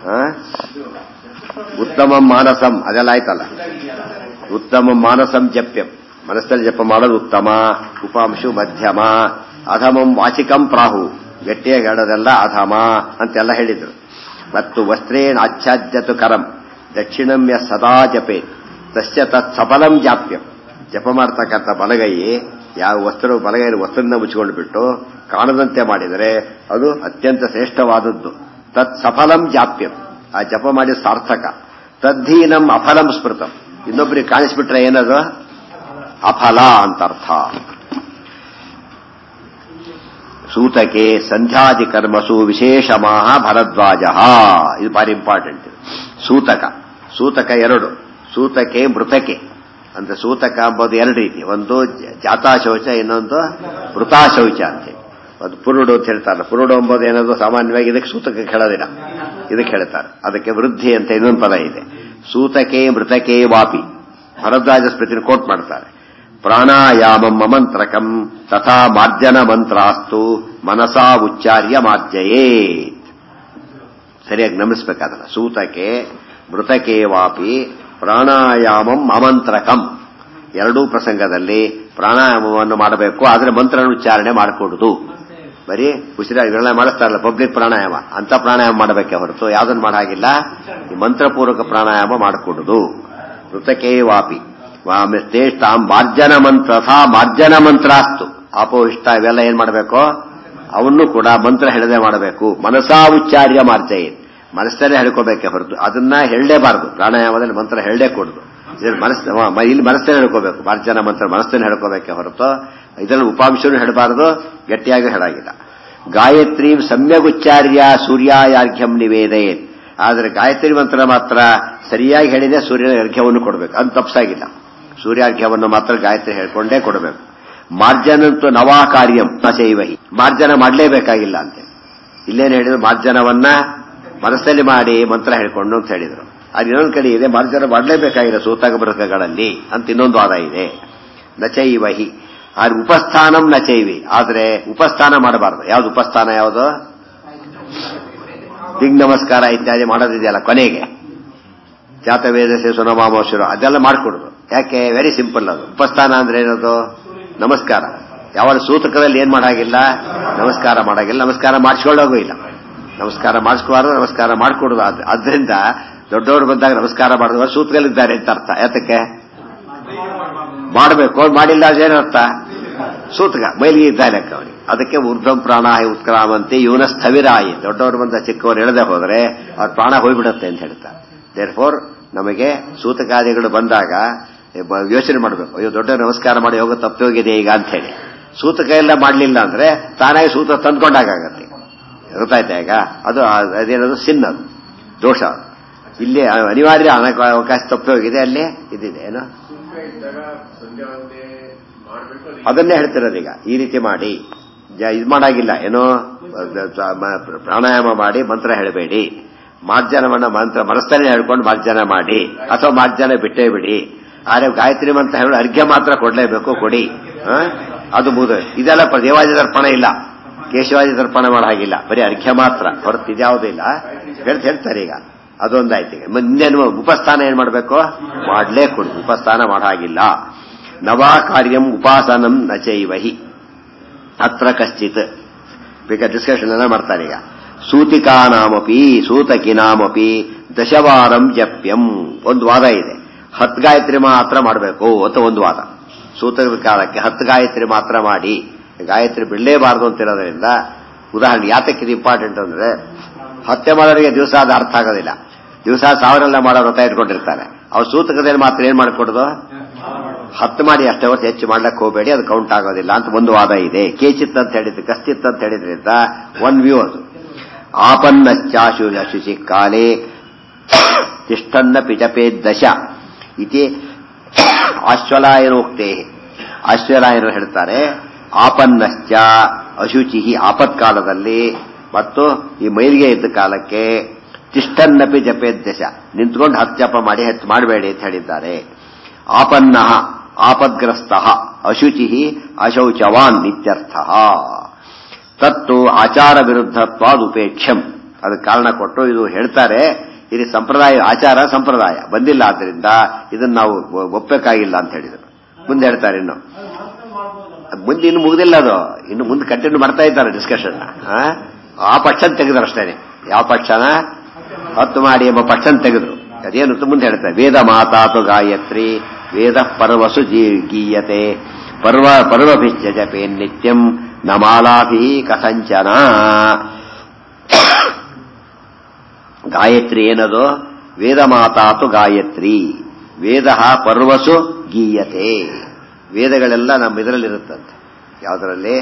ಆ? ಉತ್ತಮ ಮಾನಸಂ ಅದೆಲ್ಲ ಆಯ್ತಲ್ಲ ಉತ್ತಮ ಮಾನಸಂ ಜಪ್ಯಂ ಮನಸ್ಸಲ್ಲಿ ಜಪ ಮಾಡೋದು ಉತ್ತಮ ಉಪಾಂಶು ಮಧ್ಯಮ ಅಧಮಂ ವಾಚಿಕಂ ಪ್ರಾಹು ಗಟ್ಟಿಯಾಗಿ ಹೇಳೋದೆಲ್ಲ ಅಧಮ ಅಂತೆಲ್ಲ ಹೇಳಿದ್ರು ಮತ್ತು ವಸ್ತ್ರೇಣ ಆಚ್ಛಾದ್ಯತು ಕರಂ ದಕ್ಷಿಣಮ್ಯ ಸದಾ ಜಪೇ ತಸ್ಯ ತತ್ ಸಫಲಂ ಜಾಪ್ಯಂ ಜಪ ಮಾಡ್ತಕ್ಕಂಥ ಬಲಗೈ ಯಾವ ವಸ್ತ್ರ ಬಲಗೈ ವಸ್ತ್ರದಿಂದ ಮುಚ್ಚಿಕೊಂಡು ಬಿಟ್ಟು ಕಾಣದಂತೆ ಮಾಡಿದರೆ ಅದು ಅತ್ಯಂತ ಶ್ರೇಷ್ಠವಾದದ್ದು ತತ್ ಸಫಲಂ ಜಾಪ್ಯಂ ಆ ಜಪ ಮಾಡಿ ಸಾರ್ಥಕ ತದ್ಧೀನಂ ಅಫಲಂ ಸ್ಮೃತಂ ಇನ್ನೊಬ್ಬರಿಗೆ ಕಾಣಿಸ್ಬಿಟ್ರೆ ಏನದು ಅಫಲ ಅಂತ ಅರ್ಥ ಸೂತಕೆ ಸಂಧ್ಯಾದಿ ಕರ್ಮಸು ವಿಶೇಷಮಾಹ ಭರದ್ವಾಜ ಇದು ಬಾರಿ ಇಂಪಾರ್ಟೆಂಟ್ ಸೂತಕ ಸೂತಕ ಎರಡು ಸೂತಕೆ ಮೃತಕೆ ಅಂದ್ರೆ ಸೂತಕ ಎಂಬುದು ಎರಡು ರೀತಿ ಒಂದು ಜಾತಾ ಶೌಚ ಇನ್ನೊಂದು ಮೃತಾ ಶೌಚ ಅಂತೇಳಿ ಅದು ಪುರುಡು ಅಂತ ಹೇಳ್ತಾರೆ ಪುರುಡು ಎಂಬುದು ಏನದು ಸಾಮಾನ್ಯವಾಗಿ ಇದಕ್ಕೆ ಸೂತಕ ಹೇಳೋದಿಲ್ಲ ಇದಕ್ಕೆ ಹೇಳ್ತಾರೆ ಅದಕ್ಕೆ ವೃದ್ಧಿ ಅಂತ ಇನ್ನೊಂದು ಪದ ಇದೆ ಸೂತಕೆ ಮೃತಕೆ ವಾಪಿ ಭರದ್ವಾಜ ಸ್ಮೃತಿನ ಕೋಟ್ ಮಾಡ್ತಾರೆ ಪ್ರಾಣಾಯಾಮಂ ಮಮಂತ್ರಕಂ ತಥಾ ಮಾರ್ಜನ ಮಂತ್ರಾಸ್ತು ಮನಸಾ ಉಚ್ಚಾರ್ಯ ಮಾರ್ಜಯೇತ್ ಸರಿಯಾಗಿ ಗಮನಿಸಬೇಕಾದಲ್ಲ ಸೂತಕೆ ಮೃತಕೆ ವಾಪಿ ಪ್ರಾಣಾಯಾಮಂ ಅಮಂತ್ರಕಂ ಎರಡೂ ಪ್ರಸಂಗದಲ್ಲಿ ಪ್ರಾಣಾಯಾಮವನ್ನು ಮಾಡಬೇಕು ಆದರೆ ಮಂತ್ರನ ಉಚ್ಚಾರಣೆ ಮಾಡಿಕೊಡುದು ಬರೀ ಉಸಿರಾಗಿ ಇವೆಲ್ಲ ಮಾಡಿಸ್ತಾರಲ್ಲ ಪಬ್ಲಿಕ್ ಪ್ರಾಣಾಯಾಮ ಅಂತ ಪ್ರಾಣಾಯಾಮ ಮಾಡಬೇಕೆ ಹೊರತು ಯಾವ್ದನ್ನು ಮಾಡಾಗಿಲ್ಲ ಈ ಮಂತ್ರಪೂರ್ವಕ ಪ್ರಾಣಾಯಾಮ ಮಾಡಿಕೊಡುದು ಮೃತಕೇ ವಾಪಿ ವಾಮಿಸ್ತೇಷ್ಟಾಂ ಮಾರ್ಜನ ಮಂತ್ರ ಸಾ ಮಾರ್ಜನ ಮಂತ್ರಾಸ್ತು ಅಪೋಹಿಷ್ಟ ಇವೆಲ್ಲ ಏನ್ ಮಾಡಬೇಕು ಅವನ್ನು ಕೂಡ ಮಂತ್ರ ಹೇಳದೆ ಮಾಡಬೇಕು ಮನಸಾ ಉಚ್ಚಾರ್ಯ ಮಾರ್ಜಯ ಮನಸ್ಸಲ್ಲೇ ಹೇಳ್ಕೋಬೇಕೆ ಹೊರತು ಅದನ್ನ ಹೇಳಲೇಬಾರದು ಪ್ರಾಣಾಯಾಮದಲ್ಲಿ ಮಂತ್ರ ಹೇಳಲೇ ಕೊಡುದು ಇದ್ರಲ್ಲಿ ಮನಸ್ಸು ಮ- ಇಲ್ಲಿ ಮನಸ್ಸಲ್ಲಿ ಹೇಳ್ಕೋಬೇಕು ಮಾರ್ಜನ ಮಂತ್ರ ಮನಸ್ಸಲ್ಲಿ ಹೇಳ್ಕೋಬೇಕೆ ಹೊರತು ಇದರಲ್ಲಿ ಉಪಾಂಶನೂ ಹೇಳಬಾರದು ಗಟ್ಟಿಯಾಗಿ ಹೇಳಾಗಿಲ್ಲ ಗಾಯತ್ರಿ ಸಮ್ಯಗುಚ್ಚಾರ್ಯ ಸೂರ್ಯಾಯಾರ್ಘ್ಯಂ ನಿವೇದಯೇತ್ ಆದರೆ ಗಾಯತ್ರಿ ಮಂತ್ರ ಮಾತ್ರ ಸರಿಯಾಗಿ ಹೇಳಿದ್ರೆ ಸೂರ್ಯನ ಅರ್ಘ್ಯವನ್ನು ಕೊಡಬೇಕು ಅದು ತಪ್ಸಾಗಿಲ್ಲ ಸೂರ್ಯಾರ್ಘ್ಯವನ್ನು ಮಾತ್ರ ಗಾಯತ್ರಿ ಹೇಳ್ಕೊಂಡೇ ಕೊಡಬೇಕು ಮಾರ್ಜನಂತೂ ನವಾ ಕಾರ್ಯಂ ನಚೈವಹಿ ಮಾರ್ಜನ ಮಾಡಲೇಬೇಕಾಗಿಲ್ಲ ಅಂತೆ ಇಲ್ಲೇನು ಹೇಳಿದ್ರು ಮಾರ್ಜನವನ್ನ ಮನಸ್ಸಲ್ಲಿ ಮಾಡಿ ಮಂತ್ರ ಹೇಳ್ಕೊಂಡು ಅಂತ ಹೇಳಿದ್ರು ಅದು ಇನ್ನೊಂದು ಕಡೆ ಇದೆ ಮಾರ್ಜನ ಮಾಡಲೇಬೇಕಾಗಿಲ್ಲ ಸೂತಕ ಬೃಹಗಳಲ್ಲಿ ಅಂತ ಇನ್ನೊಂದು ವಾದ ಇದೆ ನಚೈವಹಿ ಆದ್ರೆ ಉಪಸ್ಥಾನಂ ನಚೈವಿ ಆದ್ರೆ ಉಪಸ್ಥಾನ ಮಾಡಬಾರದು ಯಾವ್ದು ಉಪಸ್ಥಾನ ಯಾವುದು ದಿಗ್ ನಮಸ್ಕಾರ ಇತ್ಯಾದಿ ಮಾಡೋದಿದೆಯಲ್ಲ ಕೊನೆಗೆ ಜಾತವೇದ ಸುನಮಾಮೋಶರು ಅದೆಲ್ಲ ಮಾಡಿಕೊಡುದು ಯಾಕೆ ವೆರಿ ಸಿಂಪಲ್ ಅದು ಉಪಸ್ಥಾನ ಅಂದ್ರೆ ಏನದು ನಮಸ್ಕಾರ ಯಾವಾಗ ಸೂತಕದಲ್ಲಿ ಏನ್ ಮಾಡಾಗಿಲ್ಲ ನಮಸ್ಕಾರ ಮಾಡಾಗಿಲ್ಲ ನಮಸ್ಕಾರ ಮಾಡಿಸ್ಕೊಳ್ಳೋಗೂ ಇಲ್ಲ ನಮಸ್ಕಾರ ಮಾಡಿಸ್ಕೋಬಾರ್ದು ನಮಸ್ಕಾರ ಮಾಡಿಕೊಡುದು ಅದರಿಂದ ದೊಡ್ಡವರು ಬಂದಾಗ ನಮಸ್ಕಾರ ಮಾಡಿದವರು ಸೂತಕಲ್ಲಿದ್ದಾರೆ ಅಂತ ಅರ್ಥ ಯಾತಕ್ಕೆ ಮಾಡಬೇಕು ಅವ್ರು ಮಾಡಿಲ್ಲ ಅದೇನರ್ಥ ಸೂತಕ ಮೈಲಿಗೆ ಇದ್ದಾನೆ ಅವನಿಗೆ ಅದಕ್ಕೆ ಊರ್ಧ್ವಂ ಪ್ರಾಣಾಯ ಉತ್ಕ್ರಾಮಂತೆ ಇವನ ಸ್ಥವಿರಾಯಿ ದೊಡ್ಡವರು ಬಂದ ಚಿಕ್ಕವರು ಎಳೆದೇ ಹೋದರೆ ಅವ್ರ ಪ್ರಾಣ ಹೋಗ್ಬಿಡುತ್ತೆ ಅಂತ ಹೇಳ್ತಾರೆ ದೇರ್ ಫೋರ್ ನಮಗೆ ಸೂತಕಾದಿಗಳು ಬಂದಾಗ ಬ- ಯೋಚನೆ ಮಾಡಬೇಕು ಅಯ್ಯೋ ದೊಡ್ಡ ನಮಸ್ಕಾರ ಮಾಡಿ ಹೋಗೋ ತಪ್ಪಿ ಹೋಗಿದೆ ಈಗ ಅಂತ ಹೇಳಿ ಸೂತಕ ಎಲ್ಲ ಮಾಡಲಿಲ್ಲ ಅಂದ್ರೆ ತಾನಾಗಿ ಸೂತ ತಂದ್ಕೊಂಡಾಗತ್ತೆ ಗೊತ್ತಾಯ್ತಾ ಈಗ ಅದು ಆ- ಅದೇನದು ಸಿನ್ ಅದು ದೋಷ ಅದು. ಇಲ್ಲಿ ಅನಿವಾರ್ಯ ಅನ- ಅವಕಾಶ ತಪ್ಪಿ ಹೋಗಿದೆ ಅಲ್ಲಿ ಇದಿದೆ ಏನು ಇದ್ದಾಗ ಸಂಧ್ಯಾ ವಂದನೆ ಮಾಡ್ಬೇಕು ಅದಕ್ಕೆ ಅದನ್ನೇ ಹೇಳ್ತಿರೋದು ಈಗ ಈ ರೀತಿ ಮಾಡಿ ಜ- ಇದು ಮಾಡಾಗಿಲ್ಲ ಏನೋ ಮ- ಮ- ಪ್ರಾಣಾಯಾಮ ಮಾಡಿ ಮಂತ್ರ ಹೇಳಬೇಡಿ ಮಾರ್ಜನವನ್ನ ಮಂತ್ರ ಮನಸ್ಸಲ್ಲಿ ಹೇಳ್ಕೊಂಡು ಮಾರ್ಜನ ಮಾಡಿ ಅಥವಾ ಮಾರ್ಜನ ಬಿಟ್ಟೇ ಬಿಡಿ ಆದ್ರೆ ಗಾಯತ್ರಿ ಮಂತ್ರ ಹೇಳಿ ಅರ್ಘ್ಯ ಮಾತ್ರ ಕೊಡ್ಲೇಬೇಕು ಕೊಡಿ ಆ? ಅದು ಮುದು ಇದೆಲ್ಲ ಪ- ದೇವಾದಿ ದರ್ಪಣ ಇಲ್ಲ ಕೇಶವಾದಿ ದರ್ಪಣ ಮಾಡೋ ಹಾಗಿಲ್ಲ ಬರೀ ಅರ್ಘ್ಯ ಮಾತ್ರ ಹೊರತು ಇದ್ಯಾವುದೂ ಇಲ್ಲ ಹೇಳ್ತ ಹೇಳ್ತಾರೆ ಈಗ ಅದೊಂದಾಯ್ತು ಈಗ ಮುಂದೇನು ಉಪಸ್ಥಾನ ಏನ್ ಮಾಡಬೇಕು ಮಾಡ್ಲೇ ಕೊಡು ಉಪಸ್ಥಾನ ಮಾಡೋ ಹಾಗಿಲ್ಲ ನವಾ ಕಾರ್ಯಂ ಉಪಾಸನಂ ನಚೈವಹಿ ಅತ್ರ ಕಶ್ಚಿತ್ ಬೇಕಾದ ಡಿಸ್ಕಷನ್ ಎಲ್ಲ ಮಾಡ್ತಾರೆ ಈಗ ಸೂತಿಕಾನಾಮಪಿ ಸೂತಕಿನಾಮಪಿ ದಶವಾರಂ ಜಪ್ಯಂ ಒಂದು ವಾದ ಇದೆ ಹತ್ತು ಗಾಯತ್ರಿ ಮಾತ್ರ ಮಾಡಬೇಕು ಅಂತ ಒಂದು ವಾದ ಸೂತಕ ಕಾಲಕ್ಕೆ ಹತ್ತು ಗಾಯತ್ರಿ ಮಾತ್ರ ಮಾಡಿ ಗಾಯತ್ರಿ ಬಿಡಲೇಬಾರದು ಅಂತಿರೋದ್ರಿಂದ ಉದಾಹರಣೆ ಯಾತಕ್ಕೆ ಇದು ಇಂಪಾರ್ಟೆಂಟ್ ಅಂದ್ರೆ ಹತ್ಯೆ ಮಾಡೋರಿಗೆ ದಿವಸ ಅದು ಅರ್ಥ ಆಗೋದಿಲ್ಲ ದಿವಸ ಸಾವಿರೆಲ್ಲ ಮಾಡೋ ವ್ರತ ಇಟ್ಕೊಂಡಿರ್ತಾರೆ ಅವ್ರು ಸೂತಕದಲ್ಲಿ ಮಾತ್ರ ಏನ್ ಮಾಡ್ಕೊಡೋದು ಹತ್ತು ಮಾಡಿ ಅಷ್ಟೇ ಹೊತ್ತು ಹೆಚ್ಚು ಮಾಡ್ಲಕ್ಕೆ ಹೋಗಬೇಡಿ ಅದು ಕೌಂಟ್ ಆಗೋದಿಲ್ಲ ಅಂತ ಒಂದು ವಾದ ಇದೆ ಕೇಚಿತ್ ಅಂತ ಹೇಳಿದ್ರೆ ಕಸ್ತಿತ್ ಅಂತ ಹೇಳಿದ್ರಿಂದ ಒನ್ ವ್ಯೂ ಅದು ಆಪನ್ನಶ್ಚಾಶು ಶುಚಿ ಕಾಲೇ ತಿಷ್ಟನ್ನ ಪಿಚಪೇ ದಶ ಇತಿ ಆಶ್ವಲಾಯನೋಕ್ತೆ ಆಶ್ವಲಾಯನರು ಹೇಳ್ತಾರೆ ಆಪನ್ನಶ್ಚ ಅಶುಚಿ ಆಪತ್ಕಾಲದಲ್ಲಿ ಮತ್ತು ಈ ಮೈಲಿಗೆ ಇದ್ದ ಕಾಲಕ್ಕೆ ತಿಷ್ಟನ್ನಪಿ ಜಪೇದ್ದಶ ನಿಂತ್ಕೊಂಡು ಹತ್ತು ಜಪ ಮಾಡಿ ಹೆಚ್ಚು ಮಾಡಬೇಡಿ ಅಂತ ಹೇಳಿದ್ದಾರೆ ಆಪನ್ನ ಆಪದ್ಗ್ರಸ್ತ ಅಶುಚಿ ಅಶೌಚವಾನ್ ಇತ್ಯರ್ಥ ತತ್ತು ಆಚಾರ ವಿರುದ್ಧತ್ವಾದುಪೇಕ್ಷಂ ಅದಕ್ಕೆ ಕಾರಣ ಕೊಟ್ಟು ಇದು ಹೇಳ್ತಾರೆ ಇದು ಸಂಪ್ರದಾಯ ಆಚಾರ ಸಂಪ್ರದಾಯ ಬಂದಿಲ್ಲ ಆದ್ದರಿಂದ ಇದನ್ನ ನಾವು ಒಪ್ಪಬೇಕಾಗಿಲ್ಲ ಅಂತ ಹೇಳಿದರು ಮುಂದೆ ಹೇಳ್ತಾರೆ ಇನ್ನು ಅದ್ ಮುಂದೆ ಇನ್ನು ಮುಗಿದಿಲ್ಲ ಅದು ಇನ್ನು ಮುಂದೆ ಕಂಟಿನ್ಯೂ ಮಾಡ್ತಾ ಇದ್ದಾರೆ ಡಿಸ್ಕಷನ್ ಆ ಪಕ್ಷ ತೆಗೆದ್ರು ಅಷ್ಟೇನೆ ಯಾವ ಪಕ್ಷನ ಹತ್ತು ಮಾಡಿ ಎಂಬ ಪಕ್ಷ ತೆಗೆದ್ರು ಅದೇನು ಅಂತ ಮುಂದೆ ಹೇಳ್ತಾರೆ ವೇದ ಮಾತಾತು ಗಾಯತ್ರಿ ವೇದ ಪರ್ವಸು ಜೀ ಗೀಯತೆ ಪರ್ವ ಪರ್ವಭಿಶ್ಚ ಜಪೇ ನಿತ್ಯಂ ನಮಾಲಾಭಿ ಕಥಂಚನ ಗಾಯತ್ರಿ ಏನದು ವೇದ ಮಾತಾತು ಗಾಯತ್ರಿ ವೇದ ಪರ್ವಸು ಗೀಯತೆ ವೇದಗಳೆಲ್ಲ ನಮ್ಮ ಇದರಲ್ಲಿರುತ್ತಂತೆ ಯಾವುದರಲ್ಲಿ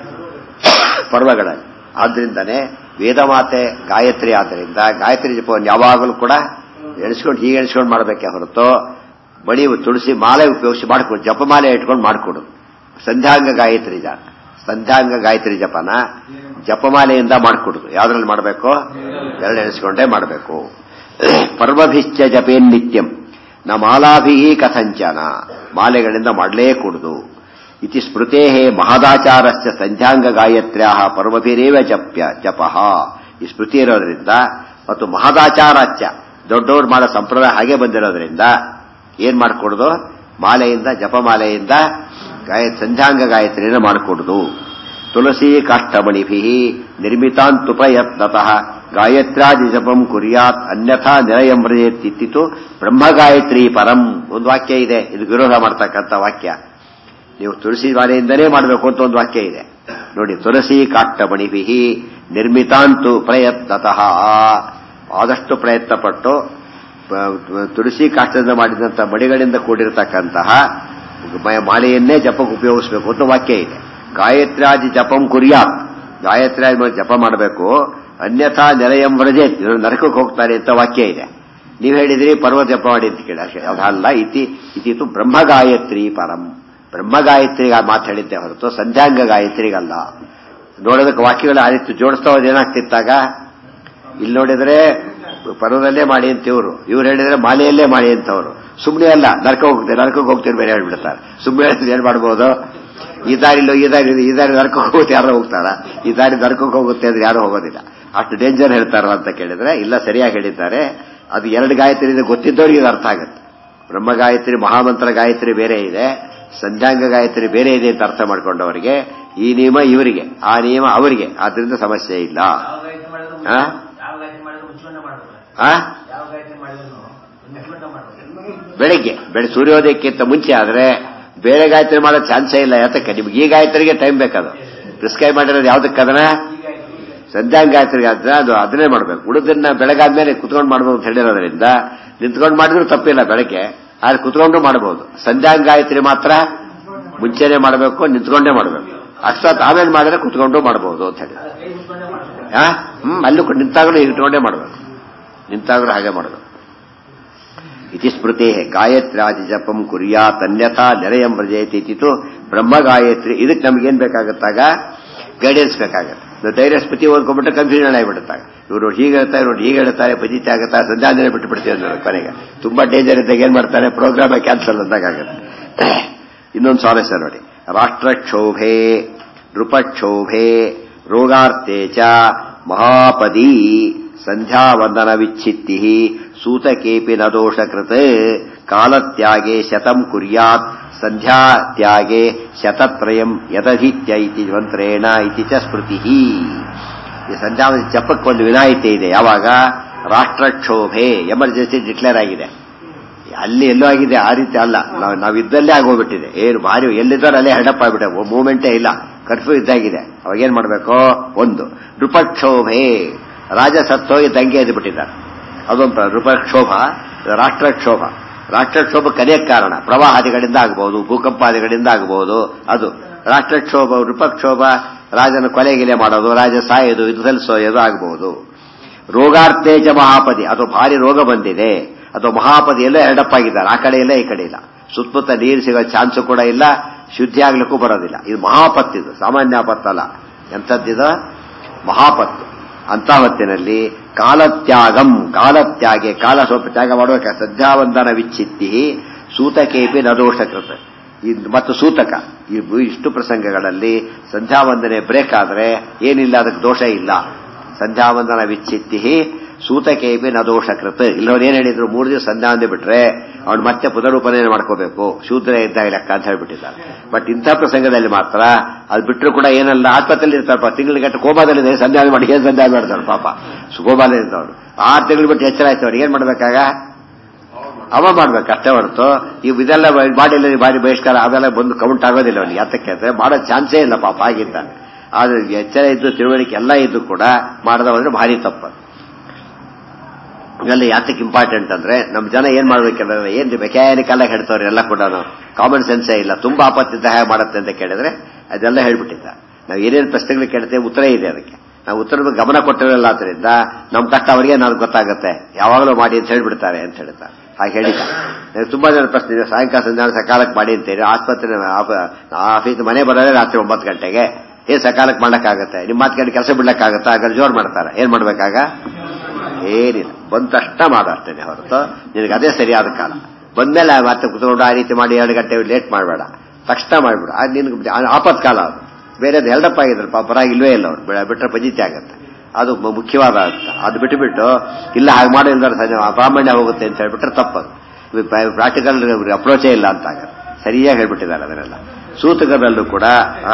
ಪರ್ವಗಳಲ್ಲಿ ಆದ್ರಿಂದನೇ ವೇದಮಾತೆ ಗಾಯತ್ರಿ ಆದ್ದರಿಂದ ಗಾಯತ್ರಿ ಜಪವನ್ನು ಯಾವಾಗಲೂ ಕೂಡ ಎಣಿಸ್ಕೊಂಡು ಹೀಗೆ ಎಣಿಸ್ಕೊಂಡು ಮಾಡಬೇಕೆ ಹೊರತು ಬಳಿ ತುಳಸಿ ಮಾಲೆ ಉಪಯೋಗಿಸಿ ಮಾಡಿಕೊಡು ಜಪಮಾಲೆ ಇಟ್ಕೊಂಡು ಮಾಡಿಕೊಡು ಸಂಧ್ಯಾಂಗ ಗಾಯತ್ರಿ ಜಪ ಸಂಧ್ಯಾಂಗ ಗಾಯತ್ರಿ ಜಪನ ಜಪಮಾಲೆಯಿಂದ ಮಾಡಿಕೊಡುದು ಯಾವ್ದ್ರಲ್ಲಿ ಮಾಡಬೇಕು ಎರಡು ಎಣಿಸ್ಕೊಂಡೇ ಮಾಡಬೇಕು ಪರ್ವಭಿಶ್ಚ ಜಪೇನ್ ನಿತ್ಯಂ ನ ಮಾಲಾಭಿ ಕಥಂಚನ ಮಾಲೆಗಳಿಂದ ಮಾಡಲೇ ಕೂಡುದು ಇತಿ ಸ್ಮೃತೇ ಮಹದಾಚಾರಸ್ಯ ಸಂಧ್ಯಾಂಗ ಗಾಯತ್ರ್ಯ ಪರ್ವಭಿರೇವ ಜಪ್ಯ ಜಪಃ ಈ ಸ್ಮೃತಿ ಇರೋದ್ರಿಂದ ಮತ್ತು ಮಹದಾಚಾರಾಚ್ಯ ದೊಡ್ಡವ್ರು ಮಾಡೋ ಸಂಪ್ರದಾಯ ಹಾಗೆ ಬಂದಿರೋದ್ರಿಂದ ಏನ್ ಮಾಡ್ಕೊಡುದು ಮಾಲೆಯಿಂದ ಜಪಮಾಲೆಯಿಂದ ಗಾಯ ಸಂಧ್ಯಾಂಗ ಗಾಯತ್ರಿಯನ್ನು ಮಾಡಿಕೊಡುದು ತುಳಸಿ ಕಾಷ್ಟಮಣಿಭಿ ನಿರ್ಮಿತಾಂತು ಪ್ರಯತ್ನತಃ ಗಾಯತ್ರಾದಿ ಜಪಂ ಕುರ್ಯಾತ್ ಅನ್ಯಥಾ ನಿರಯಂಬ್ರಜೆತ್ತಿತ್ತು ಬ್ರಹ್ಮಗಾಯತ್ರಿ ಪರಂ ಒಂದು ವಾಕ್ಯ ಇದೆ ಇದು ವಿರೋಧ ಮಾಡ್ತಕ್ಕಂಥ ವಾಕ್ಯ ನೀವು ತುಳಸಿ ಮಾಲೆಯಿಂದಲೇ ಮಾಡಬೇಕು ಅಂತ ಒಂದು ವಾಕ್ಯ ಇದೆ ನೋಡಿ ತುಳಸಿ ಕಾಷ್ಟಮಣಿಭಿ ನಿರ್ಮಿತಾಂತು ಪ್ರಯತ್ನತಃ ಆದಷ್ಟು ಪ್ರಯತ್ನ ಪಟ್ಟು ತುಳಸಿ ಕಾಷ್ಟದಿಂದ ಮಾಡಿದಂಥ ಮಡಿಗಳಿಂದ ಕೂಡಿರತಕ್ಕಂತಹ ಮಾಲೆಯನ್ನೇ ಜಪಕ್ಕೆ ಉಪಯೋಗಿಸಬೇಕು ಅಂತ ವಾಕ್ಯ ಇದೆ ಗಾಯತ್ರಾದಿ ಜಪಂ ಕುರ್ಯಾತ್ ಗಾಯತ್ರಿ ಜಪ ಮಾಡಬೇಕು ಅನ್ಯಥಾ ನೆಲೆಯಂ ವ್ರಜೇತ್ ನರಕಕ್ಕೆ ಹೋಗ್ತಾರೆ ಅಂತ ವಾಕ್ಯ ಇದೆ ನೀವು ಹೇಳಿದ್ರಿ ಪರ್ವ ಜಪ ಮಾಡಿ ಅಂತ ಕೇಳಿ ಅದಲ್ಲ ಇತಿ ಇತಿತು ಬ್ರಹ್ಮಗಾಯತ್ರಿ ಪರಂ ಬ್ರಹ್ಮಗಾಯತ್ರಿಗೆ ಮಾತು ಹೇಳಿದ್ದೆ ಹೊರತು ಸಂಧ್ಯಾಂಗ ಗಾಯತ್ರಿಗಲ್ಲ ನೋಡೋದಕ್ಕೆ ವಾಕ್ಯಗಳು ಆ ರೀತಿ ಜೋಡಿಸ್ತಾ ಹೋದ್ ಏನಾಗ್ತಿತ್ತಾಗ ಇಲ್ಲಿ ನೋಡಿದ್ರೆ ಪರ್ವದಲ್ಲೇ ಮಾಡಿ ಅಂತ ಇವರು ಇವ್ರು ಹೇಳಿದ್ರೆ ಮಾಲೆಯಲ್ಲೇ ಮಾಡಿ ಅಂತವ್ರು ಸುಮ್ಮನೆ ಅಲ್ಲ ನರಕ ಹೋಗ್ತಾರೆ ನರಕಕ್ಕೆ ಹೋಗ್ತೀರಿ ಬೇರೆ ಹೇಳ್ಬಿಡ್ತಾರೆ ಸುಮ್ಮನೆ ಹೇಳಿದ್ರೆ ಏನ್ ಮಾಡ್ಬೋದು ಈ ದಾರಿಲೋ ಈ ದಾರಿ ಈ ದಾರಿ ನರಕಕ್ಕೆ ಹೋಗುತ್ತೆ ಯಾರೋ ಹೋಗ್ತಾರ ಈ ದಾರಿ ನರಕಕ್ಕೆ ಹೋಗುತ್ತೆ ಅಂದ್ರೆ ಯಾರು ಹೋಗೋದಿಲ್ಲ ಅಷ್ಟು ಡೇಂಜರ್ ಹೇಳ್ತಾರ ಅಂತ ಕೇಳಿದ್ರೆ ಇಲ್ಲ ಸರಿಯಾಗಿ ಹೇಳಿದ್ದಾರೆ ಅದು ಎರಡು ಗಾಯತ್ರಿ ಇದೆ ಗೊತ್ತಿದ್ದವ್ರಿಗೆ ಇದು ಅರ್ಥ ಆಗುತ್ತೆ ಬ್ರಹ್ಮ ಗಾಯತ್ರಿ ಮಹಾಮಂತ್ರ ಗಾಯತ್ರಿ ಬೇರೆ ಇದೆ ಸಂಧ್ಯಾಂಗ ಗಾಯತ್ರಿ ಬೇರೆ ಇದೆ ಅಂತ ಅರ್ಥ ಮಾಡ್ಕೊಂಡವರಿಗೆ ಈ ನಿಯಮ ಇವರಿಗೆ ಆ ನಿಯಮ ಅವರಿಗೆ ಆದ್ರಿಂದ ಸಮಸ್ಯೆ ಇಲ್ಲ ಆ? ಆ? ಬೆಳಿಗ್ಗೆ ಬೆಳೆ ಸೂರ್ಯೋದಯಕ್ಕಿಂತ ಮುಂಚೆ ಆದ್ರೆ ಬೇರೆ ಗಾಯತ್ರಿ ಮಾಡೋ ಚಾನ್ಸೇ ಇಲ್ಲ ಯಾತಕ್ಕೆ ನಿಮ್ಗೆ ಈ ಗಾಯತ್ರಿಗೆ ಟೈಮ್ ಬೇಕದು ಪ್ರಿಸ್ಕ್ರೈಬ್ ಮಾಡಿರೋದು ಯಾವ್ದಕ್ಕೆ ಅದನ್ನ ಸಂಧ್ಯಾಂಗ ಗಾಯತ್ರಿಗೆ ಆದ್ರೆ ಅದು ಅದನ್ನೇ ಮಾಡ್ಬೇಕು ಉಳಿದನ್ನ ಬೆಳಗಾದ್ಮೇಲೆ ಕುತ್ಕೊಂಡು ಮಾಡ್ಬೋದು ಅಂತ ಹೇಳಿರೋದ್ರಿಂದ ನಿಂತ್ಕೊಂಡು ಮಾಡಿದ್ರು ತಪ್ಪಿಲ್ಲ ಬೆಳಗ್ಗೆ ಆದ್ರೆ ಕುತ್ಕೊಂಡು ಮಾಡಬಹುದು ಸಂಧ್ಯಾಂಗ ಗಾಯತ್ರಿ ಮಾತ್ರ ಮುಂಚೆನೆ ಮಾಡಬೇಕು ನಿಂತ್ಕೊಂಡೇ ಮಾಡಬೇಕು ಅಕ್ಷಾತ್ ಆಮೇಲೆ ಮಾಡಿದ್ರೆ ಕುತ್ಕೊಂಡು ಮಾಡಬಹುದು ಅಂತ ಹೇಳಿ ಆ? ಹ್ಮ್ ಅಲ್ಲೂ ಕೂಡ ನಿಂತಾಗಲೂ ಇಟ್ಕೊಂಡೇ ಮಾಡಬೇಕು ನಿಂತಾಗಲೂ ಹಾಗೆ ಮಾಡಬೇಕು ಇತಿ ಸ್ಮೃತೆ ಗಾಯತ್ರಾದಿ ಜಪಂ ಕುರ್ಯಾತ್ ಅನ್ಯಥಾ ನೆರೆಯಂ ವ್ರಜಯತಿ ಇತಿತು ಬ್ರಹ್ಮ ಗಾಯತ್ರಿ ಇದಕ್ಕೆ ನಮ್ಗೇನ್ ಬೇಕಾಗುತ್ತಾಗ ಗೈಡೆನ್ಸ್ ಬೇಕಾಗತ್ತೆ ನಾವು ಧೈರ್ಯ ಸ್ಮೃತಿ ಓದ್ಕೊಂಡ್ಬಿಟ್ಟು ಕನ್ಫ್ಯೂಷನ್ ಆಗಿಬಿಡುತ್ತಾಗ ಇವರು ಹೀಗೆ ಹೇಳ್ತಾರೆ ಇವ್ರು ಹೀಗೆ ಹೇಳ್ತಾರೆ ಪಜಿತಿ ಆಗುತ್ತಾ ಸಂಧ್ಯಾನೆ ಬಿಟ್ಟು ಬಿಡ್ತೀವಿ ಅಂದ್ರೆ ಕೊನೆಗೆ ತುಂಬಾ ಡೇಂಜರ್ ಇದ್ದಾಗ ಏನ್ ಮಾಡ್ತಾರೆ ಪ್ರೋಗ್ರಾಮ್ ಕ್ಯಾನ್ಸಲ್ ಅಂದಾಗುತ್ತೆ ಇನ್ನೊಂದು ಸ್ವಾರಸ್ಯ ನೋಡಿ ರಾಷ್ಟ್ರಕ್ಷೋಭೆ ನೃಪಕ್ಷೋಭೆ ರೋಗಾರ್ತೆ ಚ ಮಹಾಪದಿ ಸಂಧ್ಯಾವಂದನ ವಿಚ್ಛಿತ್ತಿ ಸೂತಕೇಪಿ ನ ದೋಷಕೃತ್ ಕಾಲತ್ಯಾಗೆ ಶತಂ ಕುರ್ಯಾತ್ ಸಂಧ್ಯಾತ್ಯಾಗೆ ಶತತ್ರಯಂ ಯದಧಿತ್ಯ ಇತಿ ಮಂತ್ರೇಣ ಇತಿ ಚ ಸ್ಮೃತಿ ಈ ಸಂಧ್ಯಾ ಜಪಕ್ಕೆ ಒಂದು ವಿನಾಯಿತಿ ಇದೆ ಯಾವಾಗ ರಾಷ್ಟ್ರಕ್ಷೋಭೆ ಎಮರ್ಜೆನ್ಸಿ ಡಿಕ್ಲೇರ್ ಆಗಿದೆ ಅಲ್ಲಿ ಎಲ್ಲೋ ಆಗಿದೆ ಆ ರೀತಿ ಅಲ್ಲ ನಾವು ನಾವು ಇದ್ದಲ್ಲೇ ಆಗೋಗ್ಬಿಟ್ಟಿದೆ ಏನು ಭಾರಿ ಎಲ್ಲಿದ್ದಾರೆ ಅಲ್ಲೇ ಹೆಡಪ್ ಆಗ್ಬಿಟ್ಟೆ ಮೂವ್ಮೆಂಟೇ ಇಲ್ಲ ಕರ್ಫ್ಯೂ ಇದ್ದಾಗಿದೆ ಅವಾಗೇನ್ ಮಾಡಬೇಕು ಒಂದು ನೃಪಕ್ಷೋಭೆ ರಾಜ ಸತ್ತೋಗಿ ದಂಗೆ ಎದ್ದು ಬಿಟ್ಟಿದ್ದಾರೆ ಅದೊಂದು ನೃಪಕ್ಷೋಭ ರಾಷ್ಟ್ರಕ್ಷೋಭ ರಾಷ್ಟ್ರಕ್ಷೋಭ ಕಲಿಯಕ್ಕೆ ಕಾರಣ ಪ್ರವಾಹಾದಿಗಳಿಂದ ಆಗಬಹುದು ಭೂಕಂಪಾದಿಗಳಿಂದ ಆಗಬಹುದು ಅದು ರಾಷ್ಟ್ರಕ್ಷೋಭ ನೃಪಕ್ಷೋಭ ರಾಜನ ಕೊಲೆಗಿಲೆ ಮಾಡೋದು ರಾಜ ಸಾಯೋದು ಇದು ಸಲ್ಲಿಸೋಯೋದು ಆಗಬಹುದು ರೋಗಾರ್ತೇಜ ಮಹಾಪದಿ ಅದು ಭಾರಿ ರೋಗ ಬಂದಿದೆ ಅದು ಮಹಾಪದಿ ಎಲ್ಲ ಎರಡಪ್ಪಾಗಿದ್ದಾರೆ ಆ ಕಡೆ ಇಲ್ಲ ಈ ಕಡೆ ಇಲ್ಲ ಸುತ್ತಮುತ್ತ ನೀರು ಸಿಗೋ ಚಾನ್ಸು ಕೂಡ ಇಲ್ಲ ಶುದ್ಧಿ ಆಗ್ಲಿಕ್ಕೂ ಬರೋದಿಲ್ಲ ಇದು ಮಹಾಪತ್ತಿದು ಸಾಮಾನ್ಯ ಆಪತ್ತಲ್ಲ ಎಂಥದ್ದಿದು ಮಹಾಪತ್ತು ಅಂತ ಹೊತ್ತಿನಲ್ಲಿ ಕಾಲತ್ಯಾಗಂ ಕಾಲತ್ಯಾಗೆ ಕಾಲ ಸ್ವಲ್ಪ ತ್ಯಾಗ ಮಾಡುವ ಸದ್ಯಾವಂದನ ವಿಚ್ಛಿತ್ತಿ ಸೂತಕೇಪಿ ನದೋಷಕೃತ ಮತ್ತು ಸೂತಕ ಈ ಇಷ್ಟು ಪ್ರಸಂಗಗಳಲ್ಲಿ ಸಂಧ್ಯಾವಂದನೆ ಬ್ರೇಕ್ ಆದ್ರೆ ಏನಿಲ್ಲ ಅದಕ್ಕೆ ದೋಷ ಇಲ್ಲ ಸಂಧ್ಯಾವಂದನ ವಿಚ್ಛಿತ್ತಿ ಸೂತಕೇಪಿ ನ ದೋಷಕೃತ್ ಇಲ್ಲವ್ರು ಏನ್ ಹೇಳಿದ್ರು ಮೂರು ದಿವಸ ಸಂಧ್ಯಾವಂದೆ ಬಿಟ್ರೆ ಅವ್ನು ಮತ್ತೆ ಪುನರುಪನಯನ ಮಾಡ್ಕೋಬೇಕು ಶೂದ್ರ ಇದ್ದಾಗ ಲೆಕ್ಕ ಅಂತ ಹೇಳ್ಬಿಟ್ಟಿದ್ದಾರೆ ಬಟ್ ಇಂಥ ಪ್ರಸಂಗದಲ್ಲಿ ಮಾತ್ರ ಅದು ಬಿಟ್ಟರು ಕೂಡ ಏನಲ್ಲ ಆಸ್ಪತ್ರೆಯಲ್ಲಿ ಇರ್ತಾರಪ್ಪ ತಿಂಗಳಿಗೆ ಕೋಮಾದಲ್ಲಿ ಸಂಧ್ಯಾವಂದನೆ ಮಾಡಿ ಏನ್ ಸಂಧ್ಯಾವಂದನೆ ಮಾಡ್ತಾರೆ ಪಾಪ ಕೋಮಾದಲ್ಲಿ ಇರ್ತಾವ್ರು ಆರು ತಿಂಗಳು ಬಿಟ್ಟು ಎಚ್ಚರ ಆಯ್ತು ಅವ್ರು ಏನ್ ಮಾಡ್ಬೇಕಾಗ ಅವ ಮಾಡ್ಬೇಕು ಅಷ್ಟೇ ಹೊರತು ಇವು ಇದೆಲ್ಲ ಬಾಡಿಯಲ್ಲಿ ಬಾರಿ ಬಹಿಷ್ಕಾರ ಅವೆಲ್ಲ ಬಂದು ಕೌಂಟ್ ಆಗೋದಿಲ್ಲ ಅವನಿಗೆ ಯಾತಕ್ಕೆ ಅಂದ್ರೆ ಮಾಡೋ ಚಾನ್ಸೇ ಇಲ್ಲ ಪಾಪ ಆಗಿದ್ದಾನೆ ಆದ್ರೆ ಎಚ್ಚರ ಇದ್ದು ತಿಳುವಳಿಕೆ ಎಲ್ಲ ಇದ್ದು ಕೂಡ ಮಾಡದವಂದ್ರೆ ಭಾರಿ ತಪ್ಪು ಇವೆಲ್ಲ ಯಾತಕ್ಕೆ ಇಂಪಾರ್ಟೆಂಟ್ ಅಂದ್ರೆ ನಮ್ ಜನ ಏನ್ ಮಾಡ್ಬೇಕಂದ್ರೆ ಏನ್ ಮೆಕ್ಯಾನಿಕಲ್ ಆಗಿ ಹೇಳ್ತವ್ರೆ ಎಲ್ಲ ಕೂಡ ಕಾಮನ್ ಸೆನ್ಸೇ ಇಲ್ಲ ತುಂಬಾ ಆಪತ್ತಿದ್ದ ಹೇಗೆ ಮಾಡುತ್ತೆ ಅಂತ ಕೇಳಿದ್ರೆ ಅದೆಲ್ಲ ಹೇಳ್ಬಿಟ್ಟಿದ್ದ ನಾವು ಏನೇನು ಪ್ರಶ್ನೆಗಳು ಕೇಳ್ತೇವೆ ಉತ್ತರ ಇದೆ ಅದಕ್ಕೆ ನಾವು ಉತ್ತರದ ಗಮನ ಕೊಟ್ಟಿರಲಿಲ್ಲ ಆದ್ರಿಂದ ನಮ್ ಕಷ್ಟ ಅವರಿಗೆ ನಾನು ಗೊತ್ತಾಗುತ್ತೆ ಯಾವಾಗಲೂ ಮಾಡಿ ಅಂತ ಹೇಳ್ಬಿಡ್ತಾರೆ ಅಂತ ಹೇಳ್ತಾರೆ ಹಾಗೆ ಹೇಳಿದ್ದ ನನಗೆ ತುಂಬಾ ಜನ ಪ್ರಶ್ನೆ ಇದೆ ಸಾಯಂಕಾಲ ಸಂಜೆ ಸಕಾಲಕ್ಕೆ ಮಾಡಿ ಅಂತೇಳಿ ಆಸ್ಪತ್ರೆ ಆಫೀಸ್ ಮನೆ ಬರೋದೇ ರಾತ್ರಿ ಒಂಬತ್ತು ಗಂಟೆಗೆ ಏನ್ ಸಕಾಲಕ್ಕೆ ಮಾಡಕ್ಕಾಗತ್ತೆ ನಿಮ್ಮ ಮಾತು ಕೇಳಿ ಕೆಲಸ ಬಿಡ್ಲಕ್ಕಾಗತ್ತಾ ಹಾಗಾದ್ರೆ ಜೋರ್ ಮಾಡ್ತಾರೆ ಏನ್ ಮಾಡ್ಬೇಕಾಗ ಏನಿಲ್ಲ ಬಂದ ತಕ್ಷಣ ಮಾಡಷ್ಟೇನೆ ಹೊರತು ನಿನಗೆ ಅದೇ ಸರಿಯಾದ ಕಾಲ ಬಂದ್ಮೇಲೆ ಮತ್ತೆ ಕುತ್ಕೊಂಡು ಆ ರೀತಿ ಮಾಡಿ ಎರಡು ಗಂಟೆ ಲೇಟ್ ಮಾಡಬೇಡ ತಕ್ಷಣ ಮಾಡ್ಬಿಡು ಅದು ನಿನ್ಗೆ ಆಪತ್ ಕಾಲ ಅದು ಬೇರೆದು ಎರಡಪ್ಪ ಆಗಿದ್ರು ಪಾಪ ಪರಾಗಿಲ್ವೇ ಇಲ್ಲ ಅವ್ರು ಬಿಟ್ರೆ ಪಜಿತಿ ಆಗತ್ತೆ ಅದು ಮುಖ್ಯವಾದ ಅರ್ಥ ಅದು ಬಿಟ್ಟುಬಿಟ್ಟು ಇಲ್ಲ ಹಾಗೆ ಮಾಡಿಲ್ದಾರೆ ಸಂಜೆ ಪ್ರಾಮಾಣ್ಯ ಹೋಗುತ್ತೆ ಅಂತ ಹೇಳ್ಬಿಟ್ರೆ ತಪ್ಪದು ಪ್ರಾಕ್ಟಿಕಲ್ ಅಪ್ರೋಚೇ ಇಲ್ಲ ಅಂತ ಆಗತ್ತೆ ಸರಿಯಾಗಿ ಹೇಳ್ಬಿಟ್ಟಿದ್ದಾರೆ ಅದನ್ನೆಲ್ಲ ಸೂತಕದಲ್ಲೂ ಕೂಡ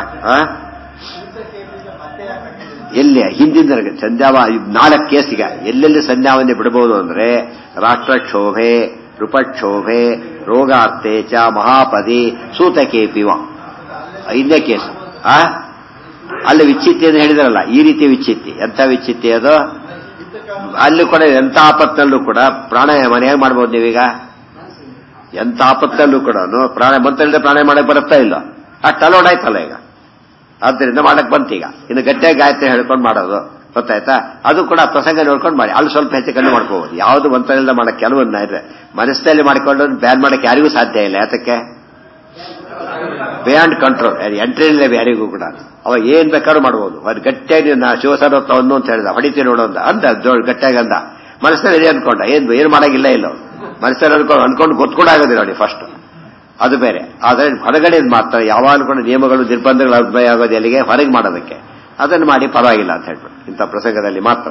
ಎಲ್ಲಿ ಹಿಂದಿನ ಸಂಧ್ಯಾವ ನಾಲ್ಕು ಕೇಸ್ ಈಗ ಎಲ್ಲೆಲ್ಲಿ ಸಂಧ್ಯಾವನ್ನೇ ಬಿಡಬಹುದು ಅಂದ್ರೆ ರಾಷ್ಟ್ರಕ್ಷೋಭೆ ನೃಪಕ್ಷೋಭೆ ರೋಗಾರ್ಥೇಚ ಮಹಾಪದಿ ಸೂತಕೇಪಿವ ಐದನೇ ಕೇಸ್ ಆ ಅಲ್ಲಿ ವಿಚ್ಛಿತ್ತಿ ಅಂತ ಹೇಳಿದ್ರಲ್ಲ ಈ ರೀತಿ ವಿಚ್ಛಿತ್ತಿ ಎಂಥ ವಿಚ್ಛಿತ್ತಿ ಅದು ಅಲ್ಲಿ ಕೂಡ ಎಂಥ ಆಪತ್ತಿನಲ್ಲೂ ಕೂಡ ಪ್ರಾಣಾಯಾಮ ಹೇಗೆ ಮಾಡ್ಬೋದು ನೀವೀಗ ಎಂಥ ಆಪತ್ತಿನಲ್ಲೂ ಕೂಡ ಪ್ರಾಣ ಬಂತಲ್ಲದೆ ಪ್ರಾಣಾಯಾಮ ಮಾಡಕ್ ಬರುತ್ತಾ ಇಲ್ಲ ಅಷ್ಟು ಅಲೋಡ್ ಆಯ್ತಲ್ಲ ಈಗ ಆದ್ದರಿಂದ ಮಾಡಕ್ ಬಂತೀಗ ಇನ್ನು ಗಟ್ಟಿಯಾಗಿ ಗಾಯತ್ರಿ ಹೇಳ್ಕೊಂಡು ಮಾಡೋದು ಗೊತ್ತಾಯ್ತಾ ಅದು ಕೂಡ ಪ್ರಸಂಗ ನೋಡ್ಕೊಂಡು ಮಾಡಿ ಅಲ್ಲಿ ಸ್ವಲ್ಪ ಹೆಚ್ಚು ಕಡಿಮೆ ಮಾಡ್ಕೋಬಹುದು ಯಾವುದು ಮಂತ್ರದಿಂದ ಮಾಡಕ್ ಕೆಲವನ್ನ ಇದ್ರೆ ಮನಸ್ಸಲ್ಲಿ ಮಾಡಿಕೊಂಡು ಬ್ಯಾನ್ ಮಾಡಕ್ ಯಾರಿಗೂ ಸಾಧ್ಯ ಇಲ್ಲ ಯಾತಕ್ಕೆ ಬಿಯಾಂಡ್ ಕಂಟ್ರೋಲ್ ಎಂಟ್ರಿ ಇಲ್ಲ ಯಾರಿಗೂ ಕೂಡ ಅವ ಏನ್ ಬೇಕಾದ್ರೂ ಮಾಡಬಹುದು ಅದು ಗಟ್ಟಿಯಾಗಿ ನಾ ಶಿವಸರ್ವತ್ವ ಒಂದು ಅಂತ ಹೇಳಿದ ಹೊಡಿತೀನಿ ನೋಡು ಅಂತ ಅಂದ ಜೋಳ್ ಗಟ್ಟಿಯಾಗಿ ಅಂದ ಮನಸ್ಸಲ್ಲಿ ಇದೆ ಅನ್ಕೊಂಡ ಏನ್ ಏನು ಮಾಡಾಗಿಲ್ಲ ಇಲ್ಲ ಮನಸ್ಸಲ್ಲಿ ಅನ್ಕೊಂಡು ಅನ್ಕೊಂಡು ಗೊತ್ಕೊಂಡು ಆಗೋದಿಲ್ಲ ನೋಡಿ ಫಸ್ಟ್ ಅದು ಬೇರೆ ಆದ್ರೆ ಹೊರಗಡೆ ಮಾತ್ರ ಯಾವಾಗ ಕೂಡ ನಿಯಮಗಳು ನಿರ್ಬಂಧಗಳು ಅನ್ವಯ ಆಗೋದು ಎಲ್ಲಿಗೆ ಹೊರಗೆ ಮಾಡೋದಕ್ಕೆ ಅದನ್ನು ಮಾಡಿ ಪರವಾಗಿಲ್ಲ ಅಂತ ಹೇಳ್ಬಿಟ್ಟು ಇಂಥ ಪ್ರಸಂಗದಲ್ಲಿ ಮಾತ್ರ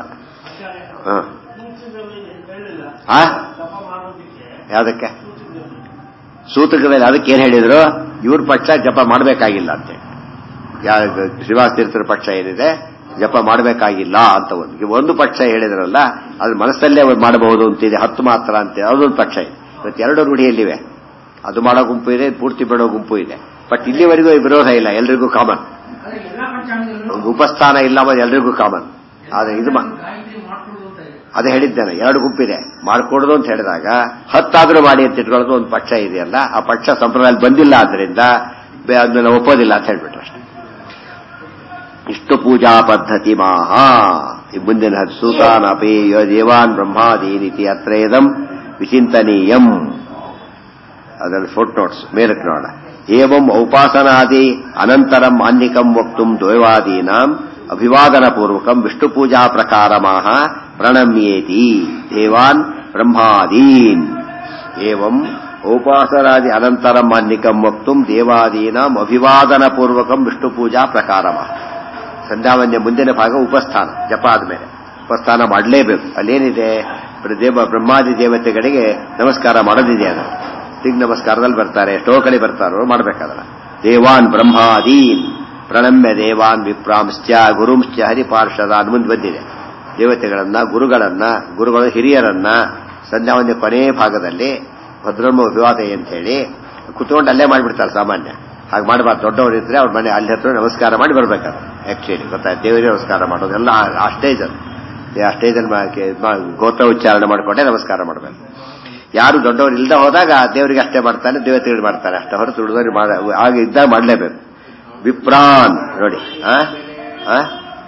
ಹ ಯಾವ್ದಕ್ಕೆ ಸೂತ್ರಗಳಲ್ಲಿ ಅದಕ್ಕೆ ಏನ್ ಹೇಳಿದ್ರು ಇವ್ರ ಪಕ್ಷ ಜಪ ಮಾಡಬೇಕಾಗಿಲ್ಲ ಅಂತೇಳಿ ಶ್ರೀವಾಸ ತೀರ್ಥರ ಪಕ್ಷ ಏನಿದೆ ಜಪ ಮಾಡಬೇಕಾಗಿಲ್ಲ ಅಂತ ಒಂದು ಒಂದು ಪಕ್ಷ ಹೇಳಿದ್ರಲ್ಲ ಅದು ಮನಸ್ಸಲ್ಲೇ ಮಾಡಬಹುದು ಅಂತಿದೆ ಹತ್ತು ಮಾತ್ರ ಅಂತ ಅದೊಂದು ಪಕ್ಷ ಇದೆ ಇವತ್ತು ಎರಡು ರೂಢಿಯಲ್ಲಿವೆ ಅದು ಮಾಡೋ ಗುಂಪು ಇದೆ ಪೂರ್ತಿ ಬಿಡೋ ಗುಂಪು ಇದೆ ಬಟ್ ಇಲ್ಲಿವರೆಗೂ ವಿರೋಧ ಇಲ್ಲ ಎಲ್ರಿಗೂ ಕಾಮನ್ ಉಪಸ್ಥಾನ ಇಲ್ಲ ಎಲ್ರಿಗೂ ಕಾಮನ್ ಆದ್ರೆ ಇದು ಅದೇ ಹೇಳಿದ್ದೇನೆ ಎರಡು ಗುಂಪಿದೆ ಮಾಡ್ಕೊಡುದು ಅಂತ ಹೇಳಿದಾಗ ಹತ್ತಾದ್ರೂ ಮಾಡಿ ಅಂತ ಇಟ್ಕೊಳ್ಳೋದು ಒಂದು ಪಕ್ಷ ಇದೆಯಲ್ಲ ಆ ಪಕ್ಷ ಸಂಪ್ರದಾಯ ಬಂದಿಲ್ಲ ಆದ್ರಿಂದ ಅದನ್ನ ಒಪ್ಪೋದಿಲ್ಲ ಅಂತ ಹೇಳ್ಬಿಟ್ರು ಅಷ್ಟೇ ಇಷ್ಟು ಪೂಜಾ ಪದ್ಧತಿ ಮಾಹ ಈ ಮುಂದಿನ ಸೂತಾನಪಿ ದೇವಾನ್ ಬ್ರಹ್ಮಾದೀನಿತಿ ಅತ್ರ ಇದಂ ವಿಚಿಂತನೀಯಂ ಅದರಲ್ಲಿ ಫೋಟ್ ನೋಟ್ಸ್ ಮೇಲಕ್ಕೆ ನೋಡೋಣ ಏವಂ ಔಪಾಸನಾದಿ ಅನಂತರಂ ಆನ್ನಿಕಂ ವಕ್ತುಂ ದ್ವೈವಾದೀನಾಂ ಅಭಿವಾದನ ಪೂರ್ವಕಂ ವಿಷ್ಣು ಪೂಜಾ ಪ್ರಕಾರಮಾಹ ಪ್ರಣಮ್ಯೇತಿ ದೇವಾನ್ ಬ್ರಹ್ಮಾದೀನ್ ಏವಂ ಔಪಾಸನಾದಿ ಅನಂತರಂ ಆನ್ನಿಕಂ ವಕ್ತುಂ ದೇವಾದೀನಾಂ ಅಭಿವಾದನ ಪೂರ್ವಕಂ ವಿಷ್ಣು ಪೂಜಾ ಪ್ರಕಾರಮಾಹ ಸಂಧ್ಯಾವಂದ್ಯ ಮುಂದಿನ ಭಾಗ ಉಪಸ್ಥಾನ ಜಪ ಆದ್ಮೇಲೆ ಉಪಸ್ಥಾನ ಮಾಡಲೇಬೇಕು ಅಲ್ಲೇನಿದೆ ದೇವ ಬ್ರಹ್ಮಾದಿ ದೇವತೆಗಳಿಗೆ ನಮಸ್ಕಾರ ಮಾಡೋದಿದೆ ಅದು ದಿಗ್ ನಮಸ್ಕಾರದಲ್ಲಿ ಬರ್ತಾರೆ ಎಷ್ಟೋ ಕಡೆ ಬರ್ತಾರೋ ಮಾಡ್ಬೇಕಾದಲ್ಲ ದೇವಾನ್ ಬ್ರಹ್ಮಾದೀನ್ ಪ್ರಣಮ್ಯ ದೇವಾನ್ ವಿಪ್ರಾಂಶ್ಚ ಗುರುಂಶ್ಚ ಹರಿಪಾರ್ಷದ ಅದು ಮುಂದೆ ಬಂದಿದೆ ದೇವತೆಗಳನ್ನ ಗುರುಗಳನ್ನ ಗುರುಗಳ ಹಿರಿಯರನ್ನ ಸಂಧ್ಯಾವಂದ್ಯ ಕೊನೆ ಭಾಗದಲ್ಲಿ ಭದ್ರಮ್ಮ ವಿವಾದ ಅಂತ ಹೇಳಿ ಕುತ್ಕೊಂಡು ಅಲ್ಲೇ ಮಾಡಿಬಿಡ್ತಾರೆ ಸಾಮಾನ್ಯ ಹಾಗೆ ಮಾಡಬಾರ್ದು ದೊಡ್ಡವರು ಇದ್ರೆ ಅವ್ರ ಮನೆ ಅಲ್ಲಿ ಹತ್ರ ನಮಸ್ಕಾರ ಮಾಡಿ ಬರ್ಬೇಕಾದ್ರೆ ಆಕ್ಚುಲಿ ಗೊತ್ತಾಯ್ತು ದೇವರಿಗೆ ನಮಸ್ಕಾರ ಮಾಡೋದೆಲ್ಲ ಆ ಸ್ಟೇಜ್ ಅದು ಆ ಸ್ಟೇಜಲ್ಲಿ ಗೋತ್ರ ಉಚ್ಚಾರಣೆ ಮಾಡಿಕೊಂಡೆ ನಮಸ್ಕಾರ ಮಾಡಬೇಕು ಯಾರು ದೊಡ್ಡವರು ಇಲ್ಲದೆ ಹೋದಾಗ ದೇವರಿಗೆ ಅಷ್ಟೇ ಮಾಡ್ತಾನೆ ದೇವತೆಗಳು ಮಾಡ್ತಾರೆ ಅಷ್ಟೇ ಹೊರತು ಉಳಿದವ್ರಿಗೆ ಮಾಡ ಆಗ ಇದ್ದಾಗ ಮಾಡಲೇಬೇಕು ವಿಪ್ರಾನ್ ನೋಡಿ ಆ ಆ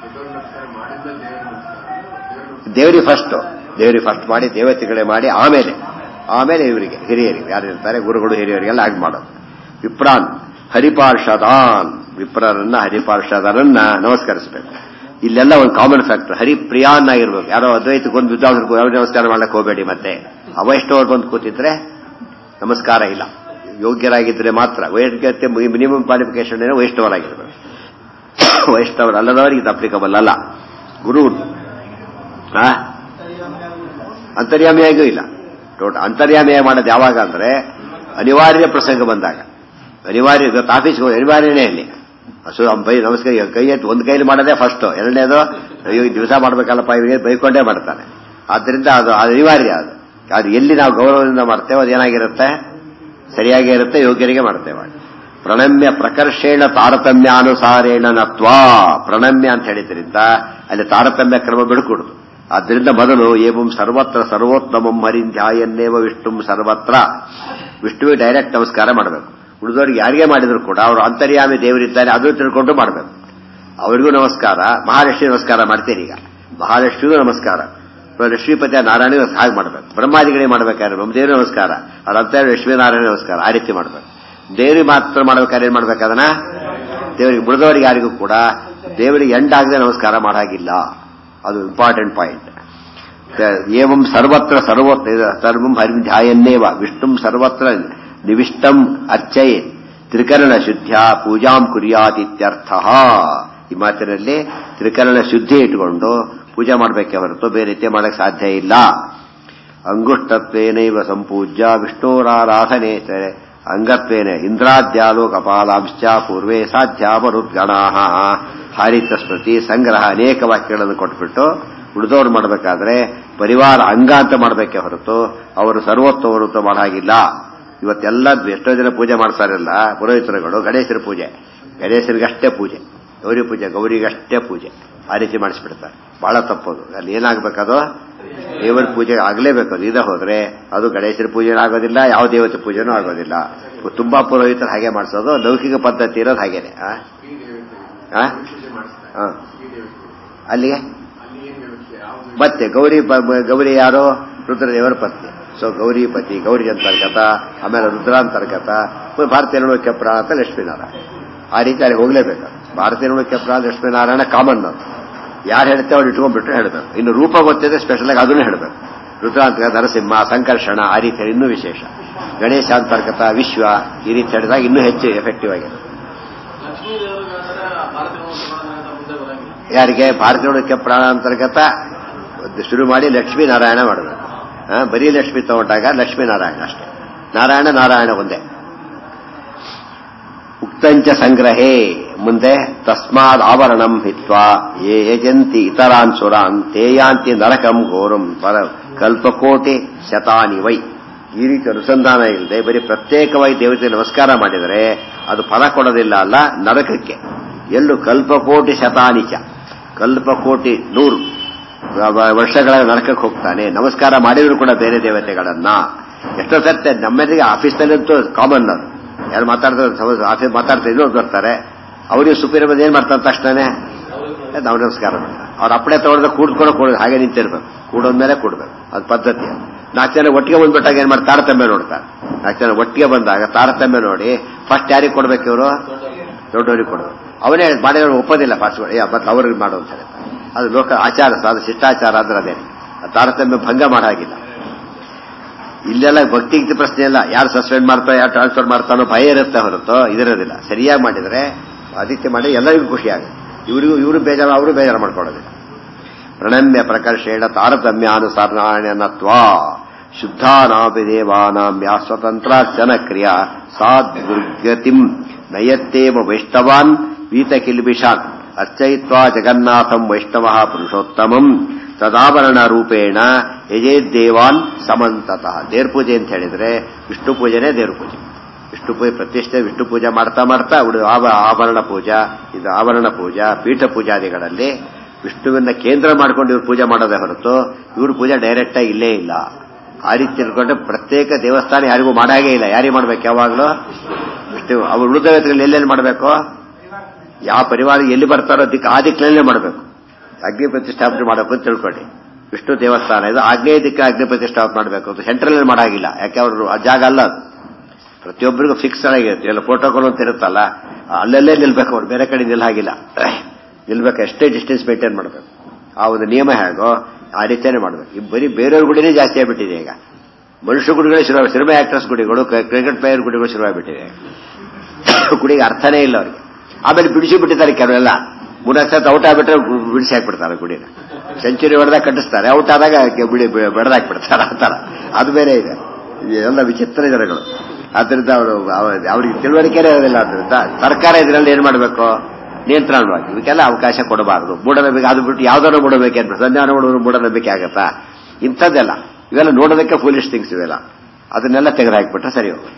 ದೇವರಿಗೆ ಫಸ್ಟ್ ದೇವರಿಗೆ ಫಸ್ಟ್ ಮಾಡಿ ದೇವತೆಗಳೇ ಮಾಡಿ ಆಮೇಲೆ ಆಮೇಲೆ ಇವರಿಗೆ ಹಿರಿಯರಿಗೆ ಯಾರು ಇರ್ತಾರೆ ಗುರುಗಳು ಹಿರಿಯರಿಗೆಲ್ಲ ಆಗಿ ಮಾಡೋದು ವಿಪ್ರಾನ್ ಹರಿಪಾರ್ಷದಾನ್ ವಿಪ್ರರನ್ನ ಹರಿಪಾರ್ಷದರನ್ನ ನಮಸ್ಕರಿಸಬೇಕು ಇಲ್ಲೆಲ್ಲ ಒಂದು ಕಾಮನ್ ಫ್ಯಾಕ್ಟರ್ ಹರಿಪ್ರಿಯಾನ್ ಆಗಿರ್ಬೇಕು ಯಾರೋ ಅದ್ವೈತಕ್ಕೊಂದು ವಿದ್ವಾಂಸರು ಯಾವ ನಮಸ್ಕಾರ ಮಾಡಕ್ ಹೋಗಬೇಡಿ ಮತ್ತೆ ಅವೈಷ್ಣವ್ರು ಬಂದು ಕೂತಿದ್ರೆ ನಮಸ್ಕಾರ ಇಲ್ಲ ಯೋಗ್ಯರಾಗಿದ್ರೆ ಮಾತ್ರ ವೈಷ್ಣವತೆ ಮಿನಿಮಮ್ ಕ್ವಾಲಿಫಿಕೇಶನ್ ಏನೋ ವೈಷ್ಣವರಾಗಿರ್ಬೇಕು ವೈಷ್ಣವರಲ್ಲದವರಿಗೆ ಇದು ಅಪ್ಲಿಕಬಲ್ ಅಲ್ಲ ಗುರು ಆ? ಅಂತರ್ಯಾಮಿಯಾಗೂ ಇಲ್ಲ ಟೋಟ ಅಂತರ್ಯಾಮಿಯಾಗಿ ಮಾಡೋದು ಯಾವಾಗ ಅಂದ್ರೆ ಅನಿವಾರ್ಯ ಪ್ರಸಂಗ ಬಂದಾಗ ಅನಿವಾರ್ಯ ಇವತ್ತು ಆಫೀಸ್ಗೆ ಹೋಗಿ ಅನಿವಾರ್ಯನೇ ಅಲ್ಲಿ ಸೊ ಬೈ ನಮಸ್ಕಾರ ಈಗ ಕೈ ಎತ್ತಿ ಒಂದು ಕೈಲಿ ಮಾಡೋದೇ ಫಸ್ಟ್ ಎರಡನೇದು ಅಯ್ಯೋ ಈ ದಿವಸ ಮಾಡ್ಬೇಕಲ್ಲಪ್ಪ ಇವರಿಗೆ ಬೈಕೊಂಡೇ ಮಾಡ್ತಾನೆ ಆದ್ದರಿಂದ ಅದು ಅದು ಅನಿವಾರ್ಯ ಅದು ಅದು ಎಲ್ಲಿ ನಾವು ಗೌರವದಿಂದ ಮಾಡ್ತೇವೆ ಅದು ಏನಾಗಿರುತ್ತೆ ಸರಿಯಾಗಿ ಇರುತ್ತೆ ಯೋಗ್ಯರಿಗೆ ಮಾಡ್ತೇವೆ ಪ್ರಣಮ್ಯ ಪ್ರಕರ್ಷೇಣ ತಾರತಮ್ಯಾನುಸಾರೇಣ ನತ್ವಾ ಪ್ರಣಮ್ಯ ಅಂತ ಹೇಳಿದ್ರಿಂದ ಅಲ್ಲಿ ತಾರತಮ್ಯ ಕ್ರಮ ಬಿಡ್ಕೊಡುದು ಆದ್ದರಿಂದ ಮೊದಲು ಏವಂ ಸರ್ವತ್ರ ಸರ್ವೋತ್ತಮಂ ಹರಿಂಧ್ಯಾಯನ್ನೇವ ವಿಷ್ಣು ಸರ್ವತ್ರ ವಿಷ್ಣುವಿಗೆ ಡೈರೆಕ್ಟ್ ನಮಸ್ಕಾರ ಮಾಡಬೇಕು ಉಳಿದವರಿಗೆ ಯಾರಿಗೆ ಮಾಡಿದ್ರು ಕೂಡ ಅವರು ಅಂತರ್ಯಾಮಿ ದೇವರಿದ್ದಾರೆ ಅದು ತಿಳ್ಕೊಂಡು ಮಾಡಬೇಕು ಅವರಿಗೂ ನಮಸ್ಕಾರ ಮಹಾಲಕ್ಷ್ಮಿ ನಮಸ್ಕಾರ ಮಾಡ್ತೀರಿ ಈಗ ಮಹಾಲಕ್ಷ್ಮಿಗೂ ನಮಸ್ಕಾರ ಲಕ್ಷ್ಮೀಪತಿ ನಾರಾಯಣಿಗೂ ಹಾಗೆ ಮಾಡಬೇಕು ಬ್ರಹ್ಮಾದಿಗಳಿಗೆ ಮಾಡ್ಬೇಕಾದ್ರೆ ಬ್ರಹ್ಮದೇವ್ರಿಗೆ ನಮಸ್ಕಾರ ಅವ್ರ ಅಂತ ಲಕ್ಷ್ಮೀನಾರಾಯಣ ನಮಸ್ಕಾರ ಆ ರೀತಿ ಮಾಡಬೇಕು ದೇವರಿಗೆ ಮಾತ್ರ ಮಾಡ್ಬೇಕಾದ್ರೆ ಏನ್ ಮಾಡ್ಬೇಕು ಅದನ್ನ ದೇವರಿಗೆ ಮುಳಿದವರಿಗೆ ಯಾರಿಗೂ ಕೂಡ ದೇವರಿಗೆ ಎಂಡ್ ಆಗದೆ ನಮಸ್ಕಾರ ಮಾಡಾಗಿಲ್ಲ ಅದು ಇಂಪಾರ್ಟೆಂಟ್ ಪಾಯಿಂಟ್ ಏವಂ ಸರ್ವತ್ರ ಸರ್ವತ್ರ ಸರ್ವಂ ಹರಿಂ ಧ್ಯಾಯನ್ನೇವ ವಿಷ್ಣುಂ ಸರ್ವತ್ರ ನಿವಿಷ್ಟಂ ಅರ್ಚಯೇ ತ್ರಿಕರಣ ಶುದ್ಧ ಪೂಜಾಂ ಕುರ್ಯಾತ್ ಇತ್ಯರ್ಥ ಈ ಮಾತಿನಲ್ಲಿ ತ್ರಿಕರಣ ಶುದ್ಧಿ ಇಟ್ಕೊಂಡು ಪೂಜೆ ಮಾಡಬೇಕೆ ಹೊರತು ಬೇರೆ ರೀತಿ ಮಾಡಕ್ಕೆ ಸಾಧ್ಯ ಇಲ್ಲ ಅಂಗುಷ್ಟತ್ವೇನೈವ ಸಂಪೂಜ್ಯ ವಿಷ್ಣೋರಾರಾಧನೆ ಅಂಗತ್ವೇನ ಇಂದ್ರಾದ್ಯಾಲೋ ಕಪಾಲಾಂಶ್ಚ ಪೂರ್ವೇ ಸಾಧ್ಯಾವರುದ್ಗಣಾ ಹಾರಿತ ಸ್ಮೃತಿ ಸಂಗ್ರಹ ಅನೇಕ ವಾಕ್ಯಗಳನ್ನು ಕೊಟ್ಬಿಟ್ಟು ಉಳಿದವ್ರು ಮಾಡಬೇಕಾದ್ರೆ ಪರಿವಾರ ಅಂಗ ಅಂತ ಮಾಡಬೇಕೆ ಹೊರತು ಅವರು ಸರ್ವೋತ್ತವರು ಅಂತ ಮಾಡಾಗಿಲ್ಲ ಇವತ್ತೆಲ್ಲ ಎಷ್ಟೋ ಜನ ಪೂಜೆ ಮಾಡ್ತಾರಲ್ಲ ಪುರೋಹಿತರುಗಳು ಗಣೇಶರ ಪೂಜೆ ಗಣೇಶರಿಗಷ್ಟೇ ಪೂಜೆ ಗೌರಿ ಪೂಜೆ ಗೌರಿಗಷ್ಟೇ ಪೂಜೆ ಆ ರೀತಿ ಮಾಡಿಸ್ಬಿಡ್ತಾರೆ ಬಹಳ ತಪ್ಪದು ಅಲ್ಲಿ ಏನಾಗಬೇಕದು ದೇವರ ಪೂಜೆ ಆಗಲೇಬೇಕು ಅದು ಇದ ಹೋದ್ರೆ ಅದು ಗಣೇಶರ ಪೂಜೆನೂ ಆಗೋದಿಲ್ಲ ಯಾವ ದೇವತೆ ಪೂಜೆನೂ ಆಗೋದಿಲ್ಲ ತುಂಬಾ ಪುರೋಹಿತರು ಹಾಗೆ ಮಾಡಿಸೋದು ಲೌಕಿಕ ಪದ್ಧತಿ ಇರೋದು ಹಾಗೇನೆ ಆ? ಆ? ಪೂಜೆ ಮಾಡಿಸ್ತಾರೆ ಆ. ಈ ದೇವತೆ ಅಲ್ಲಿಗೆ ಅಲ್ಲಿ ಏನ್ ವ್ಯವಸ್ಥೆ ಯಾವ್ದು ಮತ್ತೆ ಗೌರಿ ಪ- ಮ- ಗೌರಿ ಯಾರು ರುದ್ರದೇವರ ಪತ್ನಿ ಸೊ ಗೌರಿ ಪತಿ ಗೌರಿ ಅಂತರ್ಗತ ಆಮೇಲೆ ರುದ್ರಾಂತರ್ಗತ ಮತ್ತೆ ಭಾರತೀಯ ನಡುವೆ ಪ್ರಾಣ ಅಂತ ಲಕ್ಷ್ಮೀನಾರಾಯಣ ಆ ರೀತಿ ಅಲ್ಲಿ ಹೋಗ್ಲೇಬೇಕು ಭಾರತೀಯ ನಡುವೆ ಪ್ರಾಣ ಲಕ್ಷ್ಮೀನಾರಾಯಣ ಕಾಮನ್ ಅದು ಯಾರು ಹೇಳ್ತೇವೆ ಅವ್ರು ಇಟ್ಕೊಂಡ್ಬಿಟ್ರೆ ಹೇಳ್ಬೇಕು ಇನ್ನು ರೂಪ ಗೊತ್ತಿದೆ ಸ್ಪೆಷಲ್ ಆಗಿ ಅದನ್ನು ಹೇಳಬೇಕು ರುದ್ರಾಂತರ್ಗತ ನರಸಿಂಹ ಸಂಕರ್ಷಣ ಆ ರೀತಿ ಹೇಳಿ ಇನ್ನೂ ವಿಶೇಷ ಗಣೇಶ ಅಂತರ್ಗತ ವಿಶ್ವ ಈ ರೀತಿ ಹೇಳಿದಾಗ ಇನ್ನೂ ಹೆಚ್ಚು ಎಫೆಕ್ಟಿವ್ ಆಗಿದೆ ಲಕ್ಷ್ಮೀ ದೇವರಿಗಾದ್ರೆ ಭಾರತೀಯ ಅಂತ ಮುಂದೆ ಬರಂಗಿಲ್ಲ ಯಾರಿಗೆ ಭಾರತೀಯ ಪ್ರಾಣ ಅಂತರ್ಗತ ಒಂದು ಶುರು ಮಾಡಿ ಲಕ್ಷ್ಮೀ ನಾರಾಯಣ ಮಾಡಬೇಕು ಆ, ಬರೀ ಲಕ್ಷ್ಮಿ ತಗೊಂಡಾಗ ಲಕ್ಷ್ಮೀ ನಾರಾಯಣ ಅಷ್ಟೇ ನಾರಾಯಣ ನಾರಾಯಣ ಒಂದೇ ಉಕ್ತಂಚ ಸಂಗ್ರಹೇ ಮುಂದೆ ತಸ್ಮಾದ್ ಆವರಣಂ ಹಿತ್ವಾ ಯೇ ಯಜಂತಿ ಇತರಾನ್ ಸುರಾನ್ ತೇಯಾಂತಿ ನರಕಂ ಘೋರಂ ಪರ ಕಲ್ಪಕೋಟಿ ಶತಾನಿ ವೈ ಈ ರೀತಿ ಅನುಸಂಧಾನ ಇಲ್ಲದೆ ಬರೀ ಪ್ರತ್ಯೇಕವಾಗಿ ದೇವತೆ ನಮಸ್ಕಾರ ಮಾಡಿದರೆ ಅದು ಫಲ ಕೊಡೋದಿಲ್ಲ ಅಲ್ಲ ನರಕಕ್ಕೆ ಎಲ್ಲೂ ಕಲ್ಪಕೋಟಿ ಶತಾನಿಚ ಕಲ್ಪಕೋಟಿ ನೂರು ವ- ವರ್ಷಗಳ ನರಕಕ್ಕೆ ಹೋಗ್ತಾನೆ ನಮಸ್ಕಾರ ಮಾಡಿದ್ರು ಕೂಡ ಬೇರೆ ದೇವತೆಗಳನ್ನ ಎಷ್ಟೋ ಸರ್ತೆ ನಮ್ಮೆಲ್ಲರಿಗೆ ಆಫೀಸ್ನಲ್ಲಂತೂ ಕಾಮನ್ ಅದು ಯಾರು ಮಾತಾಡ್ತಾರೆ ಆಫೀಸ್ ಮಾತಾಡ್ತಾ ಇನ್ನೊಂದು ಬರ್ತಾರೆ ಅವರಿಗೆ ಸುಪೀರಿಯರ್ ಬಂದು ಏನ್ ಮಾಡ್ತಾರೆ ತಕ್ಷಣನೇ ನಾವು ನಮಸ್ಕಾರ ಮಾಡ್ತಾರೆ ಅವ್ರ ಅಪ್ಪಣೆ ತಗೊಳ್ದೆ ಕೂಡ್ಕೊಂಡು ಕೂಡ ಹಾಗೆ ನಿಂತಿರ್ಬೇಕು ಕೂಡೋದ್ಮೇಲೆ ಕೂಡ್ಬೇಕು ಅದು ಪದ್ಧತಿ ಅದು. ನಾಲ್ಕು ಜನ ಒಟ್ಟಿಗೆ ಬಂದ್ಬಿಟ್ಟಾಗ ಏನ್ ಮಾಡ್ತಾರೆ ತಾರತಮ್ಯ ನೋಡ್ತಾರೆ ನಾಲ್ಕು ಜನ ಒಟ್ಟಿಗೆ ಬಂದಾಗ ತಾರತಮ್ಯ ನೋಡಿ ಫಸ್ಟ್ ಯಾರಿಗೆ ಕೊಡ್ಬೇಕು ಇವರು ದೊಡ್ಡವರಿಗೆ ಕೊಡೋದು ಅವನೇ ಮಾಡಿದವರು ಒಪ್ಪೋದಿಲ್ಲ ಫಸ್ಟ್ ಮತ್ತೆ ಅವ್ರಿಗೆ ಮಾಡೋ ಅಂತ ಹೇಳ್ತಾರೆ ಅದು ಲೋಕ ಆಚಾರ ಅದು ಶಿಷ್ಟಾಚಾರ ಅಂದ್ರೆ ಅದೇ ಆ ತಾರತಮ್ಯ ಭಂಗ ಮಾಡಾಗಿಲ್ಲ ಇಲ್ಲೆಲ್ಲ ಭಕ್ತಿ ಪ್ರಶ್ನೆ ಇಲ್ಲ ಯಾರು ಸಸ್ಪೆಂಡ್ ಮಾಡ್ತಾರೋ ಯಾರು ಟ್ರಾನ್ಸ್ಫರ್ ಮಾಡ್ತಾನೋ ಭಯ ಇರುತ್ತೆ ಹೊರತು ಇದಿರೋದಿಲ್ಲ ಸರಿಯಾಗಿ ಮಾಡಿದರೆ ಆದಿತ್ಯ ಮಾಡಿ ಎಲ್ಲರಿಗೂ ಖುಷಿ ಆಗುತ್ತೆ ಇವರಿಗೂ ಇವರು ಬೇಜಾರು ಅವರು ಬೇಜಾರು ಮಾಡ್ಕೊಳ್ಳೋದಿಲ್ಲ ಪ್ರಣಮ್ಯ ಪ್ರಕರ್ಷೇಣ ತಾರತಮ್ಯಾನುಸಾರಣತ್ವ ಶುದ್ಧಾನಾಪಿ ದೇವಾನಾಂ ಯಾ ಸ್ವತಂತ್ರಾರ್ಚನ ಕ್ರಿಯಾ ಸಾ ದುರ್ಗತಿಂ ನಯತ್ತೇವ ವೈಷ್ಣವಾನ್ ವೀತಕಿಲ್ಬಿಷಾನ್ ಅರ್ಚಯಿತ್ವಾ ಜಗನ್ನಾಥಂ ವೈಷ್ಣವ ಪುರುಷೋತ್ತಮಂ ತದಾಭರಣ ರೂಪೇಣ ಯಜೇದ್ದೇವಾನ್ ಸಮಂತತಃ ದೇವ್ರ ಪೂಜೆ ಅಂತ ಹೇಳಿದ್ರೆ ವಿಷ್ಣು ಪೂಜೆನೇ ದೇವ್ರ ಪೂಜೆ ವಿಷ್ಣು ಪೂಜೆ ಪ್ರತಿಷ್ಠೆ ವಿಷ್ಣು ಪೂಜೆ ಮಾಡ್ತಾ ಮಾಡ್ತಾ ಉಳಿದ ಆಭ- ಆಭರಣ ಪೂಜಾ ಇದು ಆಭರಣ ಪೂಜಾ ಪೀಠ ಪೂಜಾದಿಗಳಲ್ಲಿ ವಿಷ್ಣುವಿನ ಕೇಂದ್ರ ಮಾಡ್ಕೊಂಡು ಇವ್ರು ಪೂಜೆ ಮಾಡೋದೇ ಹೊರತು ಇವ್ರ ಪೂಜೆ ಡೈರೆಕ್ಟ್ ಆಗಿ ಇಲ್ಲೇ ಇಲ್ಲ ಆ ರೀತಿ ತಿಳ್ಕೊಂಡ್ರೆ ಪ್ರತ್ಯೇಕ ದೇವಸ್ಥಾನ ಯಾರಿಗೂ ಮಾಡಾಗೇ ಇಲ್ಲ ಯಾರಿಗೆ ಮಾಡ್ಬೇಕು ಯಾವಾಗಲೂ ವಿಷ್ಣು ಅವ್ರು ಉಳಿದ ದೇವತೆಗಳು ಎಲ್ಲೆಲ್ಲಿ ಮಾಡಬೇಕು ಯಾವ ಪರಿವಾರ ಎಲ್ಲಿ ಬರ್ತಾರೋ ದಿಕ್ಕು ಆ ದಿಕ್ಕಿನಲ್ಲೇ ಮಾಡಬೇಕು ಅಗ್ನಿ ಪ್ರತಿಷ್ಠಾಪನೆ ಮಾಡಬೇಕು ಅಂತ ತಿಳ್ಕೊಳ್ಳಿ ವಿಷ್ಣು ದೇವಸ್ಥಾನ ಇದು ಆಗ್ನೇಯ ದಿಕ್ಕ ಅಗ್ನಿ ಪ್ರತಿಷ್ಠಾಪನೆ ಮಾಡಬೇಕು ಅಂತ ಸೆಂಟ್ರಲ್ ಮಾಡಾಗಿಲ್ಲ ಯಾಕೆ ಅವರು ಆ ಜಾಗ ಅಲ್ಲ ಅದು ಪ್ರತಿಯೊಬ್ಬರಿಗೂ ಫಿಕ್ಸ್ ಆಗಿರುತ್ತೆ ಎಲ್ಲ ಪ್ರೋಟೋಕಾಲ್ ಅಂತ ಇರುತ್ತಲ್ಲ ಅಲ್ಲಲ್ಲೇ ನಿಲ್ಬೇಕು ಅವ್ರು ಬೇರೆ ಕಡೆ ನಿಲ್ಹಾಗಿಲ್ಲ ನಿಲ್ಬೇಕು ಎಷ್ಟೇ ಡಿಸ್ಟೆನ್ಸ್ ಮೇಂಟೈನ್ ಮಾಡಬೇಕು ಆ ಒಂದು ನಿಯಮ ಹೇಗೋ ಆ ರೀತಿಯೇ ಮಾಡಬೇಕು ಈ ಬರೀ ಬೇರೆಯವ್ರ ಗುಡಿನೇ ಜಾಸ್ತಿ ಆಗ್ಬಿಟ್ಟಿದೆ ಈಗ ಮನುಷ್ಯ ಗುಡಿಗಳೇ ಶುರು ಸಿನಿಮಾ ಆಕ್ಟರ್ಸ್ ಗುಡಿಗಳು ಕ್ರಿಕೆಟ್ ಪ್ಲೇಯರ್ ಗುಡಿಗಳು ಶುರುವಾಗ್ಬಿಟ್ಟಿದೆ ಗುಡಿಗೆ ಅರ್ಥನೇ ಇಲ್ಲ ಅವ್ರಿಗೆ ಆಮೇಲೆ ಬಿಡಿಸಿ ಬಿಟ್ಟಿದ್ದಾರೆ ಕೆಲವೆಲ್ಲ ಮೂರ್ನಾಲ್ಕು ಸತ ಔಟ್ ಆಗ್ಬಿಟ್ರೆ ಬಿಡಿಸಿ ಹಾಕ್ಬಿಡ್ತಾರೆ ಗುಡಿನ ಸೆಂಚುರಿ ಹೊಡೆದಾಗ ಕಟ್ಟಿಸ್ತಾರೆ ಔಟ್ ಆದಾಗ ಗೆ- ಬಿಡಿ ಬೆಳೆದಾಕ್ಬಿಡ್ತಾರೆ ಆ ತರ ಅದು ಬೇರೆ ಇದೆ ಎಲ್ಲ ವಿಚಿತ್ರ ಜನಗಳು ಆದ್ರಿಂದ ಅವರು ಅವ್ರಿಗೆ ತಿಳುವಳಿಕೆನೇ ಇರೋದಿಲ್ಲ ಆದ್ರಿಂದ ಸರ್ಕಾರ ಇದರಲ್ಲಿ ಏನ್ ಮಾಡಬೇಕು ನಿಯಂತ್ರಣವಾಗಿ ಇವಕ್ಕೆಲ್ಲ ಅವಕಾಶ ಕೊಡಬಾರದು ಮೂಢನಂಬಿಕೆ ಅದು ಬಿಟ್ಟು ಯಾವ್ದಾದ್ರು ಮೂಢನಂಬಿಕೆ ಸಂಧಾನ ಮಾಡೋದು ಮೂಢನಂಬಿಕೆ ಆಗತ್ತಾ ಇಂಥದ್ದೆಲ್ಲ ಇವೆಲ್ಲ ನೋಡೋದಕ್ಕೆ ಫೂಲಿಶ್ ಥಿಂಗ್ಸ್ ಇವೆಲ್ಲ ಅದನ್ನೆಲ್ಲ ತೆಗೆದುಹಾಕ್ಬಿಟ್ರೆ ಸರಿ ಹೋಗುತ್ತೆ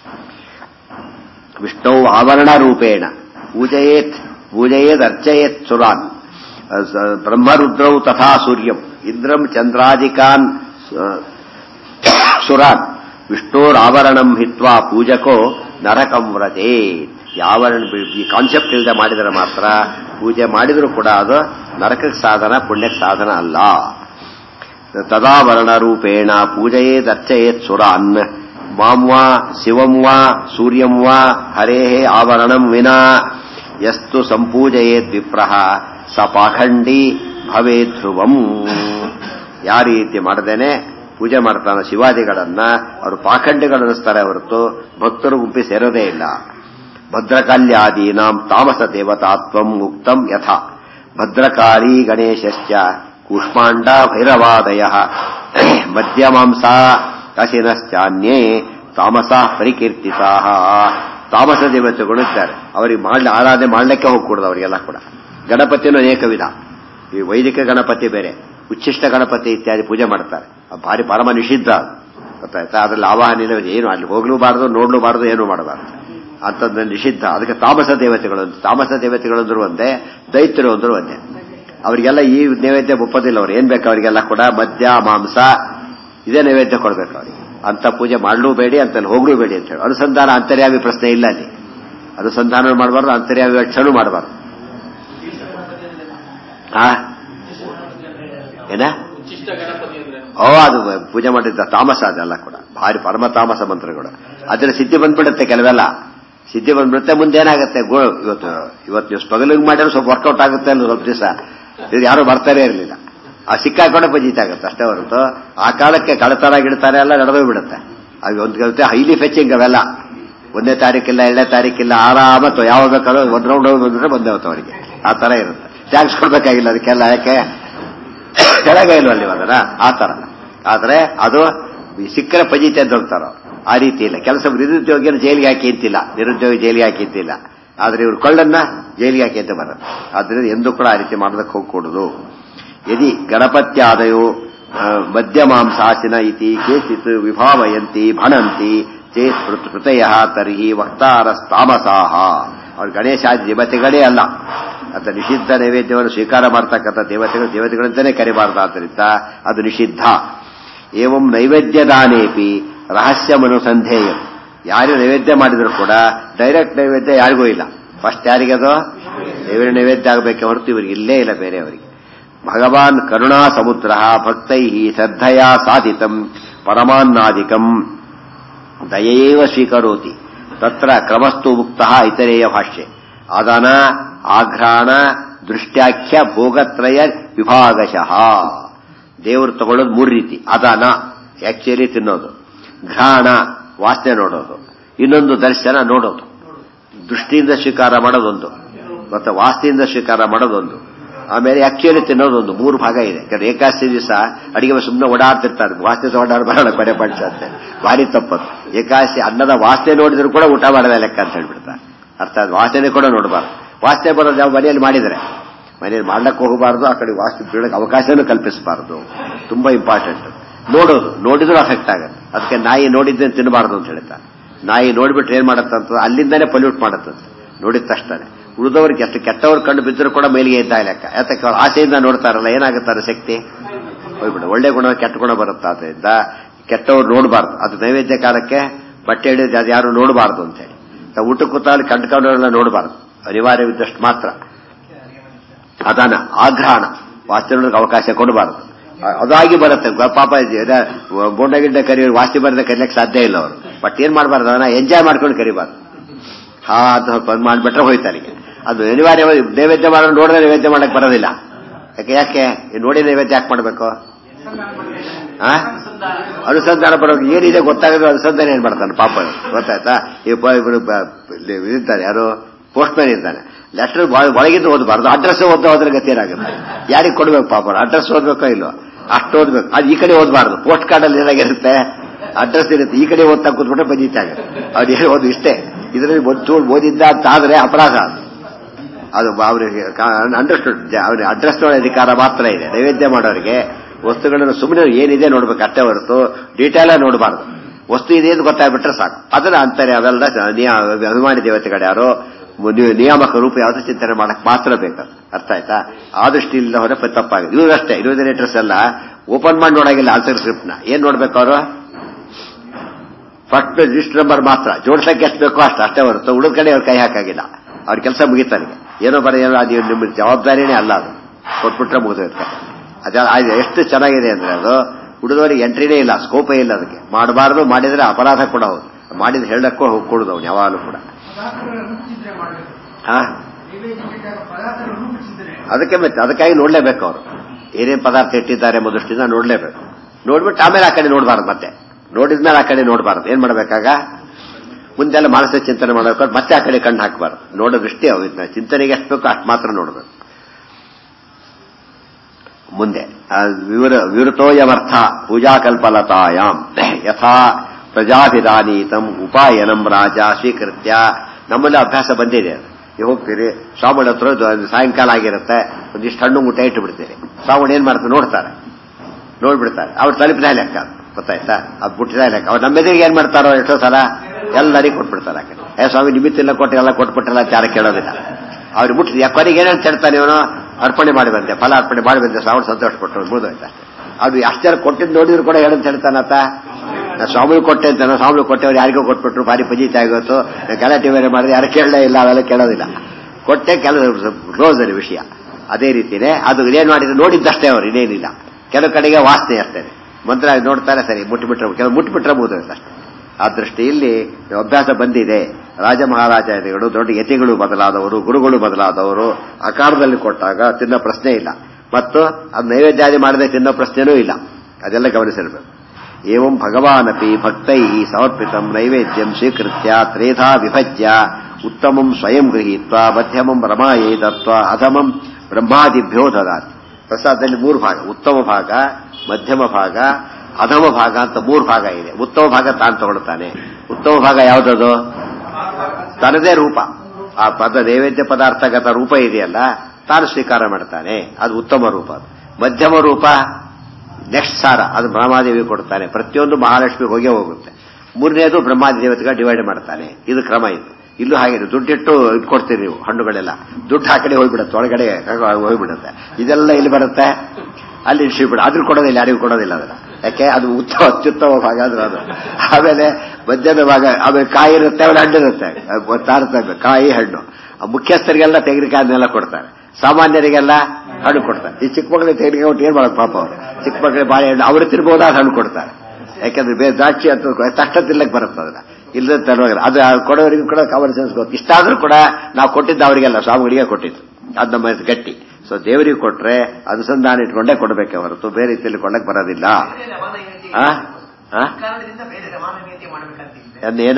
ವಿಷ್ಣು ಆವರಣ ರೂಪೇಣ ಪೂಜಯೇತ್ ಪೂಜಯೇದ್ ಅರ್ಚಯೇತ್ ಸುರಾನ್ ಸ- ಬ್ರಹ್ಮರುದ್ರೌ ತಥಾ ಸೂರ್ಯಂ ಇಂದ್ರಂ ಚಂದ್ರಾದಿಕಾನ್ ಸ- ಸುರಾನ್ ವಿಷ್ಣುರಾವರಣಂ ಹಿತ್ವಾ ಪೂಜಕೋ ನರಕಂ ವ್ರತೆ ಯಾವರಣ ಈ ಕಾನ್ಸೆಪ್ಟ್ ಇಲ್ಲದೆ ಮಾಡಿದರೆ ಮಾತ್ರ ಪೂಜೆ ಮಾಡಿದರೂ ಕೂಡ ಅದು ನರಕಕ್ಕೆ ಸಾಧನ ಪುಣ್ಯಕ್ಕೆ ಸಾಧನ ಅಲ್ಲ ತದಾವರಣ ರೂಪೇಣ ಪೂಜಯೇದರ್ಚಯೇತ್ ಸುರಾನ್ ಮಾಂ ವಾ ಶಿವಂ ವಾ ಸೂರ್ಯಂ ವಾ ಹರೇ ಆವರಣಂ ವಿನಾ ಯಸ್ತು ಸಂಪೂಜಯೇದ್ ವಿಪ್ರಹ ಸ ಪಾಖಂಡಿ ಭವೇ ಧ್ರುವಂ ಯಾವ ರೀತಿ ಮಾಡದೇನೆ ಪೂಜೆ ಮಾಡ್ತಾನೆ ಶಿವಾದಿಗಳನ್ನ ಅವರು ಪಾಖಂಡಿಗಳನ್ನಿಸ್ತಾರೆ ಹೊರತು ಭಕ್ತರು ಗುಂಪಿ ಸೇರೋದೇ ಇಲ್ಲ ಭದ್ರಕಾಲ್ಯಾದೀನಾಂ ತಾಮಸ ದೇವತಾತ್ವಂ ಉಕ್ತಂ ಯಥಾ ಭದ್ರಕಾಳಿ ಗಣೇಶಶ್ಚ ಕೂಷ್ಮಾಂಡ ಭೈರವಾದಯ ಮಧ್ಯಮಾಂಸಾ ಕಸಿನಶ್ಚಾನ್ಯೇ ತಾಮಸ ಪರಿಕೀರ್ತಿತಾ ತಾಮಸ ದೇವತೆಗಳು ಇದ್ದಾರೆ ಅವರಿಗೆ ಮಾಡ್ಲಿ ಆರಾಧನೆ ಮಾಡ್ಲಿಕ್ಕೆ ಹೋಗ್ಕೂಡದು ಅವರಿಗೆಲ್ಲ ಕೂಡ ಗಣಪತಿಯನ್ನು ಅನೇಕ ವಿಧ ಈ ವೈದಿಕ ಗಣಪತಿ ಬೇರೆ ಉಚ್ಚಿಷ್ಟ ಗಣಪತಿ ಇತ್ಯಾದಿ ಪೂಜೆ ಮಾಡ್ತಾರೆ ಅದು ಭಾರಿ ಪರಮ ನಿಷಿದ್ಧ ಅದು. ಗೊತ್ತಾಯ್ತಾ ಅದ್ರಲ್ಲಿ ಆವಾಹನೆ ಏನು ಅಲ್ಲಿ ಹೋಗ್ಲೂಬಾರದು ನೋಡ್ಲೂಬಾರದು ಏನು ಮಾಡಬಾರದು ಅಂತದ್ದು ನಿಷಿದ್ಧ ಅದಕ್ಕೆ ತಾಮಸ ದೇವತೆಗಳು ಅಂತ. ತಾಮಸ ದೇವತೆಗಳು ಅಂದ್ರು ಒಂದೇ ದೈತ್ಯರು ಅಂದ್ರು ಒಂದೇ ಅವರಿಗೆಲ್ಲ ಈ ನೈವೇದ್ಯ ಒಪ್ಪೋದಿಲ್ಲ ಅವ್ರು ಏನ್ ಬೇಕು ಅವರಿಗೆಲ್ಲ ಕೂಡ ಮದ್ಯ ಮಾಂಸ ಇದೇ ನೈವೇದ್ಯ ಕೊಡ್ಬೇಕು ಅವರಿಗೆ ಅಂತ ಪೂಜೆ ಮಾಡಲೂಬೇಡಿ ಅಂತ ಹೋಗ್ಲೂಬೇಡಿ ಅಂತ ಹೇಳಿ ಅನುಸಂಧಾನ ಅಂತರ್ಯಾಮಿ ಪ್ರಶ್ನೆ ಇಲ್ಲ ಅಲ್ಲಿ ಅನುಸಂಧಾನ ಮಾಡಬಾರ್ದು ಅಂತರ್ಯಾಮಿ ಕ್ಷಣು ಮಾಡಬಾರ್ದು ಆ ಏನ ಉಚ್ಚಿಷ್ಟ ಗಣಪತಿ ಅಂದ್ರೆ ಓ ಅದು ಪೂಜೆ ಮಾಡಿದ್ದ ತಾಮಸ ಅದೆಲ್ಲ ಕೂಡ ಭಾರಿ ಪರಮ ತಾಮಸ ಮಂತ್ರಗಳು ಅದ್ರ ಸಿದ್ಧಿ ಬಂದ್ಬಿಡುತ್ತೆ ಕೆಲವೆಲ್ಲ ಸಿದ್ಧಿ ಬಂದ್ಬಿಡುತ್ತೆ ಮುಂದೆ ಏನಾಗುತ್ತೆ ಗೋ ಇವತ್ತು ಇವತ್ತು ನೀವು ಸ್ಪಗಲಿಂಗ್ ಮಾಡಿದ್ರೆ ಸ್ವಲ್ಪ ವರ್ಕೌಟ್ ಆಗುತ್ತೆ ಅನ್ನೋ ಸ್ವಲ್ಪ ದಿವಸ ಇದು ಯಾರು ಬರ್ತಾನೆ ಇರಲಿಲ್ಲ ಆ ಸಿಕ್ಕಾಕೊಂಡೆ ಪಂಜಿತ ಆಗುತ್ತೆ ಅಷ್ಟೇ ಹೊರತು ಆ ಕಾಲಕ್ಕೆ ಕಳತರ ಗಿಡತಾರೆ ಎಲ್ಲ ನಡೆದೋಗಿ ಬಿಡುತ್ತೆ ಅದು ಒಂದು ಕಲಿತೆ ಹೈಲಿ ಫೆಚಿಂಗ್ ಅವೆಲ್ಲ ಒಂದನೇ ತಾರೀಕಿಲ್ಲ ಎರಡನೇ ತಾರೀಕಿಲ್ಲ ಆರಾಮತ್ತು ಯಾವಾಗ ಬೇಕಾದ್ರೂ ಒಂದು ರೌಂಡ್ ಬಂದ್ರೆ ಬಂದೇ ಹೋಗ್ತು ಅವರಿಗೆ ಆ ತರ ಇರುತ್ತೆ ಟ್ಯಾಕ್ಸ್ ಕೊಡ್ಬೇಕಾಗಿಲ್ಲ ಅದಕ್ಕೆಲ್ಲ ಯಾಕೆ ಕೆಳಗೆ ಇಲ್ವಲ್ಲ ಇವಾಗ ಆ ತರ ಆದ್ರೆ ಅದು ಈ ಸಿಕ್ಕರೆ ಪಜಿತೆ ಅಂತ ಹೋಗ್ತಾರ ಅವ್ರು. ಆ ರೀತಿ ಇಲ್ಲ ಕೆಲಸ ನಿರುದ್ಯೋಗಿಯನ್ನು ಜೈಲಿಗೆ ಹಾಕಿ ಅಂತಿಲ್ಲ ನಿರುದ್ಯೋಗಿ ಜೈಲಿಗೆ ಹಾಕಿ ಅಂತಿಲ್ಲ ಆದ್ರೆ ಇವ್ರ ಕೊಳ್ಳನ್ನ ಜೈಲಿಗೆ ಹಾಕಿ ಅಂತ ಬರುತ್ತೆ ಆದ್ರಿಂದ ಎಂದೂ ಕೂಡ ಆ ರೀತಿ ಮಾಡೋದಕ್ಕೆ ಹೋಗ್ಕೊಡುದು ಯದಿ ಗಣಪತ್ಯಾದಯೋ ಆ, ಮಧ್ಯಮಾಂಸಾಸಿನ ಇತಿ ಕೇಚಿತ್ ವಿಭಾವಯಂತಿ ಭಣಂತಿ ಚೇತ್ ಹೃತಯ ತರ್ಹಿ ವಕ್ತಾರಸ್ತಾಮಸಾಹ ಅವ್ರು ಗಣೇಶಾದಿ ದೇವತೆಗಳೇ ಅಲ್ಲ ಅಂತ ನಿಷಿದ್ಧ ನೈವೇದ್ಯವನ್ನು ಸ್ವೀಕಾರ ಮಾಡ್ತಕ್ಕಂಥ ದೇವತೆಗಳು ದೇವತೆಗಳಂತಾನೆ ಕರಿಬಾರ್ದಾದ್ದರಿಂದ ಅದು ನಿಷಿದ್ಧ ಏವಂ ನೈವೇದ್ಯದಾನೇಪಿ ರಹಸ್ಯಮನುಸಂಧೇಯ ಯಾರು ನೈವೇದ್ಯ ಮಾಡಿದ್ರು ಕೂಡ ಡೈರೆಕ್ಟ್ ನೈವೇದ್ಯ ಯಾರಿಗೂ ಇಲ್ಲ ಫಸ್ಟ್ ಯಾರಿಗದು ದೇವರ ನೈವೇದ್ಯ ಆಗಬೇಕೆ ಹೊರತು ಇವರಿಗೆ ಇಲ್ಲೇ ಇಲ್ಲ ಬೇರೆಯವರಿಗೆ ಭಗವಾನ್ ಕರುಣಾ ಸಮುದ್ರ ಭಕ್ತೈ ಶ್ರದ್ಧೆಯ ಸಾಧಿತಂ ಪರಮಾನ್ನಾದಿಕಂ ದಯೇವ ಸ್ವೀಕರೋತಿ ತತ್ರ ಕ್ರಮಸ್ತು ಮುಕ್ತ ಇತರೇಯ ಭಾಷ್ಯೆ ಆದಾನ ಆಘ್ರಾಣ ದೃಷ್ಟ್ಯಾಖ್ಯ ಭೋಗತ್ರಯ ವಿಭಾಗಶಃ ದೇವರು ತಗೊಳ್ಳೋದು ಮೂರು ರೀತಿ ಅದಾನ ಆಕ್ಚುಲಿ ತಿನ್ನೋದು ಘ್ರಾಣ ವಾಸನೆ ನೋಡೋದು ಇನ್ನೊಂದು ದರ್ಶನ ನೋಡೋದು ದೃಷ್ಟಿಯಿಂದ ಸ್ವೀಕಾರ ಮಾಡೋದೊಂದು ಮತ್ತೆ ವಾಸ್ತಿಯಿಂದ ಸ್ವೀಕಾರ ಮಾಡೋದೊಂದು ಆಮೇಲೆ ಆಕ್ಚುಲಿ ತಿನ್ನೋದೊಂದು ಮೂರು ಭಾಗ ಇದೆ ಯಾಕಂದ್ರೆ ಏಕಾದಶಿ ದಿವಸ ಅಡಿಗೆ ಸುಮ್ಮನೆ ಓಡಾಡ್ತಿರ್ತಾರೆ ವಾಸನೆ ಓಡಾಡ ಬರೋಣ ಕೊನೆ ಪಂಚ ಅಂತ ಭಾರಿ ತಪ್ಪದು ಏಕಾದಶಿ ಅನ್ನದ ವಾಸನೆ ನೋಡಿದ್ರು ಕೂಡ ಊಟ ಮಾಡದ ಲೆಕ್ಕ ಅಂತ ಹೇಳ್ಬಿಡ್ತಾರೆ ಅರ್ಥಾತ್ ವಾಸನೆ ಕೂಡ ನೋಡಬಾರ್ದು ವಾಸನೆ ಬರೋದು ಯಾವ ಮನೆಯಲ್ಲಿ ಮಾಡಿದರೆ ಮನೆಯಲ್ಲಿ ಮಾಡ್ಲಕ್ಕೆ ಹೋಗಬಾರ್ದು ಆ ಕಡೆ ವಾಸನೆ ಬೀಳಕ್ಕೆ ಅವಕಾಶನೂ ಕಲ್ಪಿಸಬಾರ್ದು ತುಂಬಾ ಇಂಪಾರ್ಟೆಂಟ್ ನೋಡೋದು ನೋಡಿದ್ರು ಅಫೆಕ್ಟ್ ಆಗುತ್ತೆ ಅದಕ್ಕೆ ನಾಯಿ ನೋಡಿದ್ದೆ ತಿನ್ನಬಾರ್ದು ಅಂತ ಹೇಳ್ತಾರೆ ನಾಯಿ ನೋಡ್ಬಿಟ್ರೆ ಏನ್ ಮಾಡತ್ತಂತ ಅಲ್ಲಿಂದಾನೇ ಪೊಲ್ಯೂಟ್ ಮಾಡತ್ತಂತೆ ನೋಡಿದ ತಕ್ಷಣ ಉಳಿದವ್ರಿಗೆ ಎಷ್ಟು ಕೆಟ್ಟವ್ರ ಕಂಡು ಬಿದ್ದರೂ ಕೂಡ ಮೇಲಿಗೆ ಇದ್ದ ಲೆಕ್ಕ ಯಾತಕ್ಕೆ ಅವ್ರು ಆಸೆಯಿಂದ ನೋಡ್ತಾರಲ್ಲ ಏನಾಗುತ್ತಾರೆ ಶಕ್ತಿ ಹೋಗ್ಬಿಡು ಒಳ್ಳೆ ಗುಣ ಕೆಟ್ಟ ಗುಣ ಬರುತ್ತೆ ಅದರಿಂದ ಕೆಟ್ಟವ್ರು ನೋಡಬಾರ್ದು ಅದು ನೈವೇದ್ಯ ಕಾಲಕ್ಕೆ ಬಟ್ಟೆ ಹಿಡಿದು ಅದು ಯಾರು ನೋಡಬಾರ್ದು ಅಂತ ಹೇಳಿ ನಾವು ಊಟ ಕೂತಾಲಿ ಕಂಡ್ಕೊಂಡವ್ರನ್ನ ನೋಡಬಾರ್ದು ಅನಿವಾರ್ಯವಿದ್ದಷ್ಟು ಮಾತ್ರ ಅದಾನ ಆಗ್ರಹಣ ವಾಸ್ತವಕ್ಕೆ ಅವಕಾಶ ಕೊಡಬಾರದು ಅ- ಅದಾಗಿ ಬರುತ್ತೆ ಗ- ಪಾಪ ಇದ- ಬೋಂಡ ಗಿಡ್ಡ ಕರಿ ವಾಸ್ತಿ ಬರದೆ ಕರಿಯಕ್ಕೆ ಸಾಧ್ಯ ಇಲ್ಲ ಅವರು ಬಟ್ ಏನ್ ಮಾಡಬಾರ್ದು ಅದನ್ನ ಎಂಜಾಯ್ ಮಾಡ್ಕೊಂಡು ಕರಿಬಾರ್ದು ಹಾ ಅಂತ ಸ್ವಲ್ಪ ಬಂದ್ ಮಾಡ್ಬಿಟ್ರೆ ಹೋಯ್ತಾರೆ ಅದು ಅನಿವಾರ್ಯ ನೈವೇದ್ಯ ಮಾಡೋದು ನೋಡಿದ್ರೆ ನೈವೇದ್ಯ ಮಾಡಕ್ ಬರೋದಿಲ್ಲ ಯಾಕೆ ಯಾಕೆ ಈ ನೋಡಿ ನೈವೇದ್ಯ ಯಾಕೆ ಮಾಡಬೇಕು ಆ ಅನುಸಂಧಾನ ಬರೋದು ಏನಿದೆ ಗೊತ್ತಾಗೋದು ಅನುಸಂಧಾನ ಏನ್ ಮಾಡ್ತಾನೆ ಪಾಪ ಗೊತ್ತಾಯ್ತಾ ಈ ಪ- ಇಬ್ರು ಬ- ಇಲ್ಲಿ ಇರ್ತಾರೆ ಯಾರು ಪೋಸ್ಟ್ ಮ್ಯಾನ್ ಇರ್ತಾನೆ ಲೆಟರ್ ಒಳಗಿದ್ದು ಓದಬಾರ್ದು ಅಡ್ರೆಸ್ ಓದ್ತಾ ಹೋದ್ರೆ ಗತಿ ಏನಾಗುತ್ತೆ ಯಾರಿಗೆ ಕೊಡ್ಬೇಕು ಪಾಪ ಅಡ್ರೆಸ್ ಓದ್ಬೇಕೋ ಇಲ್ವೋ ಅಷ್ಟು ಓದ್ಬೇಕು ಅದು ಈ ಕಡೆ ಓದಬಾರ್ದು ಪೋಸ್ಟ್ ಕಾರ್ಡ್ ಅಲ್ಲಿ ಏನಾಗಿರುತ್ತೆ ಅಡ್ರೆಸ್ ಇರುತ್ತೆ ಈ ಕಡೆ ಓದ್ತಾ ಕೂತ್ಬಿಟ್ರೆ ಬಂದಿತ್ತಾಗ ಅವ್ರು ಏನು ಓದು ಇಷ್ಟೇ ಇದರಲ್ಲಿ ಒಂದು ಓದಿದ್ದ ಅಂತ ಆದ್ರೆ ಅಪರಾಧ ಅದು ಅದು ಅವರಿಗೆ ಅಂಡರ್ಸ್ಟುಡ್ ಅವರಿಗೆ ಅಡ್ರೆಸ್ ನೋಡೋ ಅಧಿಕಾರ ಮಾತ್ರ ಇದೆ ನೈವೇದ್ಯ ಮಾಡೋರಿಗೆ ವಸ್ತುಗಳನ್ನು ಸುಮ್ಮನೆ ಏನಿದೆ ನೋಡ್ಬೇಕು ಅಷ್ಟೇ ಹೊರತು ಡೀಟೇಲ್ ನೋಡಬಾರ್ದು ವಸ್ತು ಇದೆ ಅಂತ ಗೊತ್ತಾಗ್ಬಿಟ್ರೆ ಸಾಕು ಅದನ್ನ ಅಂತಾರೆ ಅವೆಲ್ಲ ನಿಯ- ಅಭಿಮಾನಿ ದೇವತೆಗಳು ಯಾರೋ ನಿ- ನಿಯಾಮಕ ರೂಪ ಯಾವ್ದು ಚಿಂತನೆ ಮಾಡಕ್ ಮಾತ್ರ ಬೇಕು ಅರ್ಥ ಆಯ್ತಾ ಆ ದೃಷ್ಟಿಯಿಂದ ಹೊರ ತಪ್ಪಾಗಿದೆ ಇವರು ಅಷ್ಟೇ ಇನ್ವಿಜಿಲೇಟರ್ಸ್ ಎಲ್ಲ ಓಪನ್ ಮಾಡಿ ನೋಡಾಗಿಲ್ಲ ಆನ್ಸರ್ ಸ್ಕ್ರಿಪ್ಟ್ ನ ಏನ್ ನೋಡ್ಬೇಕು ಅವರು ಫಸ್ಟ್ ಲಿಸ್ಟ್ ನಂಬರ್ ಮಾತ್ರ ಜೋಡ್ಸಕ್ಕೆ ಎಷ್ಟು ಬೇಕೋ ಅಷ್ಟು ಅಷ್ಟೇ ಹೊರತು ಉಳಿದ ಕಡೆ ಅವ್ರ ಕೈ ಹಾಕಾಗಿಲ್ಲ ಅವ್ರ ಕೆಲಸ ಮುಗಿತಾನೆ ಏನೋ ಬರ ಏನೋ ಅದು ನಿಮ್ಮ ಜವಾಬ್ದಾರಿನೇ ಅಲ್ಲ ಅದು ಕೊಟ್ಬಿಟ್ರೆ ಮುಗಿದೋಯ್ತು ಅದ ಅದು ಎಷ್ಟು ಚೆನ್ನಾಗಿದೆ ಅಂದ್ರೆ ಅದು ಹುಡುಗರಿಗೆ ಎಂಟ್ರಿನೇ ಇಲ್ಲ ಸ್ಕೋಪೇ ಇಲ್ಲ ಅದಕ್ಕೆ ಮಾಡಬಾರ್ದು ಮಾಡಿದ್ರೆ ಅಪರಾಧ ಕೂಡ ಹೌದು ಮಾಡಿದ್ರೆ ಹೇಳಕ್ಕೂ ಹೋಗ್ಕೊಡುದು ಅವ್ನು ಯಾವಾಗಲೂ ಕೂಡ ಪದಾರ್ಥಗಳ ರೂಪಚಿಂತನೆ ಮಾಡಬೇಕು ಹಾ ನೈವೇದ್ಯಕ್ಕಿಟ್ಟಾಗ ಪದಾರ್ಥಗಳ ರೂಪಚಿಂತನೆ ಅದಕ್ಕೆ ಮತ್ತೆ ಅದಕ್ಕಾಗಿ ನೋಡ್ಲೇಬೇಕು ಅವರು ಏನೇನ್ ಪದಾರ್ಥ ಇಟ್ಟಿದ್ದಾರೆ ಎಂಬ ದೃಷ್ಟಿಯಿಂದ ನೋಡ್ಲೇಬೇಕು ನೋಡ್ಬಿಟ್ಟು ಆಮೇಲೆ ಆ ಕಡೆ ನೋಡಬಾರ್ದು ಮತ್ತೆ ನೋಡಿದ್ಮೇಲೆ ಆ ಕಡೆ ನೋಡಬಾರ್ದು ಏನ್ ಮಾಡ್ಬೇಕಾಗ ಮುಂದೆಲ್ಲ ಮಾನಸಿಕ ಚಿಂತನೆ ಮಾಡಬೇಕು ಮತ್ತೆ ಆ ಕಡೆ ಕಣ್ಣು ಹಾಕಬಾರ್ದು ನೋಡೋ ದೃಷ್ಟಿ ಅವು ಇದ್ನ ಚಿಂತನೆಗೆ ಎಷ್ಟು ಬೇಕೋ ಅಷ್ಟು ಮಾತ್ರ ನೋಡಬೇಕು ಮುಂದೆ ಆ ವಿವರ ವಿವೃತೋಯಮರ್ಥ ಪೂಜಾಕಲ್ಪಲತಾಯಾಮ್ ಯಥಾ ಪ್ರಜಾಭಿಧಾನೀತಂ ಉಪಾಯನಂ ರಾಜ ಸ್ವೀಕೃತ್ಯ ನಮ್ಮಲ್ಲಿ ಅಭ್ಯಾಸ ಬಂದಿದೆ ಅದು. ನೀವು ಹೋಗ್ತೀರಿ ಸ್ವಾಮಿಗಳ ಹತ್ರ ಇದು ಸಾಯಂಕಾಲ ಆಗಿರುತ್ತೆ ಒಂದಿಷ್ಟು ಹಣ್ಣು ಮುಟ್ಟೆ ಇಟ್ಟು ಬಿಡ್ತೀರಿ ಸ್ವಾಮಿಗಳು ಏನ್ ಮಾಡ್ತಾರೆ ನೋಡ್ತಾರೆ ನೋಡ್ಬಿಡ್ತಾರೆ ಅವ್ರು ತಲುಪಿದ ಲೆಕ್ಕ ಅದು. ಗೊತ್ತಾಯ್ತಾ ಅದು ಬಿಟ್ಟಿದ ಲೆಕ್ಕ ಅವ್ರು ನಮ್ಮ ಎದುರಿಗೆ ಏನ್ ಮಾಡ್ತಾರೋ ಎಷ್ಟೋ ಸಲ ಎಲ್ಲರಿಗೂ ಕೊಟ್ಬಿಡ್ತಾರೆ ಆ ಕಡೆ ಏ ಸ್ವಾಮಿ ನಿಮಿತ್ತಿಲ್ಲ ಕೊಟ್ಟು ಎಲ್ಲ ಕೊಟ್ಬಿಟ್ಟಲ್ಲ ಅಂತ ಯಾರು ಕೇಳೋದಿಲ್ಲ ಅವ್ರು ಮುಟ್ಟಿದ ಕೊನೆಗೆ ಏನಂತ ಹೇಳ್ತಾನೆ ಇವನು ಅರ್ಪಣೆ ಮಾಡಿ ಬಂದೆ ಫಲ ಅರ್ಪಣೆ ಮಾಡಿ ಬಂದೆ ಸ್ವಾಮಿ ಸಂತೋಷ ಪಟ್ಟರು ಮುಗಿದೋಯ್ತು ಅಷ್ಟೇ ಅದು ಎಷ್ಟು ಜನ ಕೊಟ್ಟಿದ್ದು ನೋಡಿದ್ರು ಕೂಡ ಹೇಳಂತ ಹೇಳ್ತಾನತ್ತ ನಾ ಸ್ವಾಮಿಗಳು ಕೊಟ್ಟೆ ಅಂತ ನಾವು ಸ್ವಾಮಿಗಳು ಕೊಟ್ಟೆವ್ರು ಯಾರಿಗೋ ಕೊಟ್ಬಿಟ್ರು ಭಾರಿ ಪಂಜಿತ ಆಗೋತು ನಾ ಗಲಾಟೆ ಬೇರೆ ಮಾಡಿದ್ರೆ ಯಾರು ಕೇಳಲೇ ಇಲ್ಲ ಅವೆಲ್ಲ ಕೇಳೋದಿಲ್ಲ ಕೊಟ್ಟೆ ಕೆಲವು ಕ್ಲೋಸ್ ಅಲ್ಲಿ ವಿಷಯ ಅದೇ ರೀತಿನೇ ಅದು ಏನ್ ಮಾಡಿದ್ರೆ ನೋಡಿದ್ದಷ್ಟೇ ಅವರು ಇನ್ನೇನಿಲ್ಲ ಕೆಲವು ಕಡೆಗೆ ವಾಸನೆ ಅಷ್ಟೇ ಮಂತ್ರ ನೋಡ್ತಾರೆ ಸರಿ ಮುಟ್ಟಿಬಿಟ್ರೆ ಕೆಲವು ಮುಟ್ಟಿಬಿಟ್ರೆ ಮುಗಿದೋಯ್ತು ಅಷ್ಟೇ ಆ ದೃಷ್ಟಿಯಲ್ಲಿ ಅಭ್ಯಾಸ ಬಂದಿದೆ ರಾಜ ಮಹಾರಾಜರು ದೊಡ್ಡ ಯತಿಗಳು ಬದಲಾದವರು ಗುರುಗಳು ಬದಲಾದವರು ಆಕಾರದಲ್ಲಿ ಕೊಟ್ಟಾಗ ತಿನ್ನೋ ಪ್ರಶ್ನೆ ಇಲ್ಲ ಮತ್ತು ಅದು ನೈವೇದ್ಯಾದಿ ಮಾಡದೆ ತಿನ್ನೋ ಪ್ರಶ್ನೆನೂ ಇಲ್ಲ ಅದೆಲ್ಲ ಗಮನಿಸಿರ್ಬೇಕು ಏವಂ ಭಗವಾನಪಿ ಭಕ್ತೈ ಸಮರ್ಪಿತಂ ನೈವೇದ್ಯಂ ಸ್ವೀಕೃತ್ಯ ತ್ರೇಧಾ ವಿಭಜ್ಯ ಉತ್ತಮಂ ಸ್ವಯಂ ಗೃಹೀತ್ವ ಮಧ್ಯಮಂ ರಮಾಯೇ ದತ್ವ ಅಧಮಂ ಬ್ರಹ್ಮಾದಿಭ್ಯೋ ದದಾತಿ ಪ್ರಸಾದದಲ್ಲಿ ಮೂರು ಭಾಗ ಉತ್ತಮ ಭಾಗ ಮಧ್ಯಮ ಭಾಗ ಅಧಮ ಭಾಗ ಅಂತ ಮೂರು ಭಾಗ ಇದೆ ಉತ್ತಮ ಭಾಗ ತಾನು ತಗೊಳ್ತಾನೆ ಉತ್ತಮ ಭಾಗ ಯಾವುದದು ತನ್ನದೇ ರೂಪ ಆ ಪದ ನೈವೇದ್ಯ ಪದಾರ್ಥಗತ ರೂಪ ಇದೆಯಲ್ಲ ತಾನು ಸ್ವೀಕಾರ ಮಾಡ್ತಾನೆ ಅದು ಉತ್ತಮ ರೂಪ ಅದು. ಮಧ್ಯಮ ರೂಪ ನೆಕ್ಸ್ಟ್ ಸಾರ ಅದು ಬ್ರಹ್ಮಾದೇವಿ ಕೊಡ್ತಾನೆ ಪ್ರತಿಯೊಂದು ಮಹಾಲಕ್ಷ್ಮಿಗೆ ಹೋಗೇ ಹೋಗುತ್ತೆ ಮೂರನೇದು ಬ್ರಹ್ಮಾದಿ ದೇವತೆಗೆ ಡಿವೈಡ್ ಮಾಡ್ತಾನೆ ಇದು ಕ್ರಮ ಇದು ಇಲ್ಲೂ ಹಾಗೆ ದುಡ್ಡಿಟ್ಟು ಇದು ಕೊಡ್ತೀರಿ ನೀವು ಹಣ್ಣುಗಳೆಲ್ಲ ದುಡ್ಡು ಆ ಕಡೆ ಹೋಗ್ಬಿಡುತ್ತೆ ಒಳಗಡೆ ಹೋಗ್ಬಿಡುತ್ತೆ ಇದೆಲ್ಲ ಇಲ್ಲಿ ಬರುತ್ತೆ ಅಲ್ಲಿ ಬಿಡ ಅದ್ರ ಕೊಡೋದಿಲ್ಲ ಯಾರಿಗೂ ಕೊಡೋದಿಲ್ಲ ಅದನ್ನ ಯಾಕೆ ಅದು ಉತ್ತಮ ಅತ್ಯುತ್ತಮ ಭಾಗ ಆದ್ರೆ ಅದು ಆಮೇಲೆ ಮಧ್ಯಮ ಭಾಗ ಆಮೇಲೆ ಕಾಯಿ ಇರುತ್ತೆ ಆಮೇಲೆ ಹಣ್ಣು ಇರುತ್ತೆ ತಾರತಮ್ಯ ಕಾಯಿ ಹಣ್ಣು ಆ ಮುಖ್ಯಸ್ಥರಿಗೆಲ್ಲ ತೆಂಗಿನಕಾಯಿ ಅದನ್ನೆಲ್ಲ ಕೊಡ್ತಾರೆ ಸಾಮಾನ್ಯರಿಗೆಲ್ಲ ಹಣ್ಣು ಕೊಡ್ತಾರೆ ಈ ಚಿಕ್ಕ ಮಕ್ಕಳಿಗೆ ತೆಂಗಿನಕಾಯಿ ಕೊಟ್ಟು ಏನ್ ಮಾಡೋದು ಪಾಪ ಅವರು ಚಿಕ್ಕ ಮಕ್ಕಳಿಗೆ ಬಾಳೆಹಣ್ಣು ಅವರು ತಿನ್ಬಹುದಾದ ಹಣ್ಣು ಕೊಡ್ತಾರೆ ಯಾಕಂದ್ರೆ ಬೇರೆ ದ್ರಾಕ್ಷಿ ಅಂತ ತಕ್ಷಣ ತಿನ್ಲಕ್ಕೆ ಬರುತ್ತೆ ಅದನ್ನ ಇಲ್ಲದ ತರುವಾಗ ಅದು ಕೊಡೋರಿಗೂ ಕೂಡ ಕಾಮನ್ ಸೆನ್ಸ್ ಗೊತ್ತು ಇಷ್ಟಾದ್ರೂ ಕೂಡ ನಾವು ಕೊಟ್ಟಿದ್ದು ಅವರಿಗೆಲ್ಲ ಸ್ವಾಮಿಗಳಿಗೆ ಕೊಟ್ಟಿದ್ದು ಅದು ನಮ್ಮ ಹೆಸರು ಗಟ್ಟಿ ಸೊ ದೇವರಿಗೆ ಕೊಟ್ರೆ ಅನುಸಂಧಾನ ಇಟ್ಕೊಂಡೇ ಕೊಡಬೇಕೆ ಹೊರತು ಬೇರೆ ರೀತಿಯಲ್ಲಿ ಕೊಂಡಕ್ಕೆ ಬರೋದಿಲ್ಲ ಆ? ಆ? ಕಾರಣದಿಂದ ಬೇರೆ ರಮಾನೀಯತೆ ಮಾಡಬೇಕಂತಿದೆ ಅದೇನ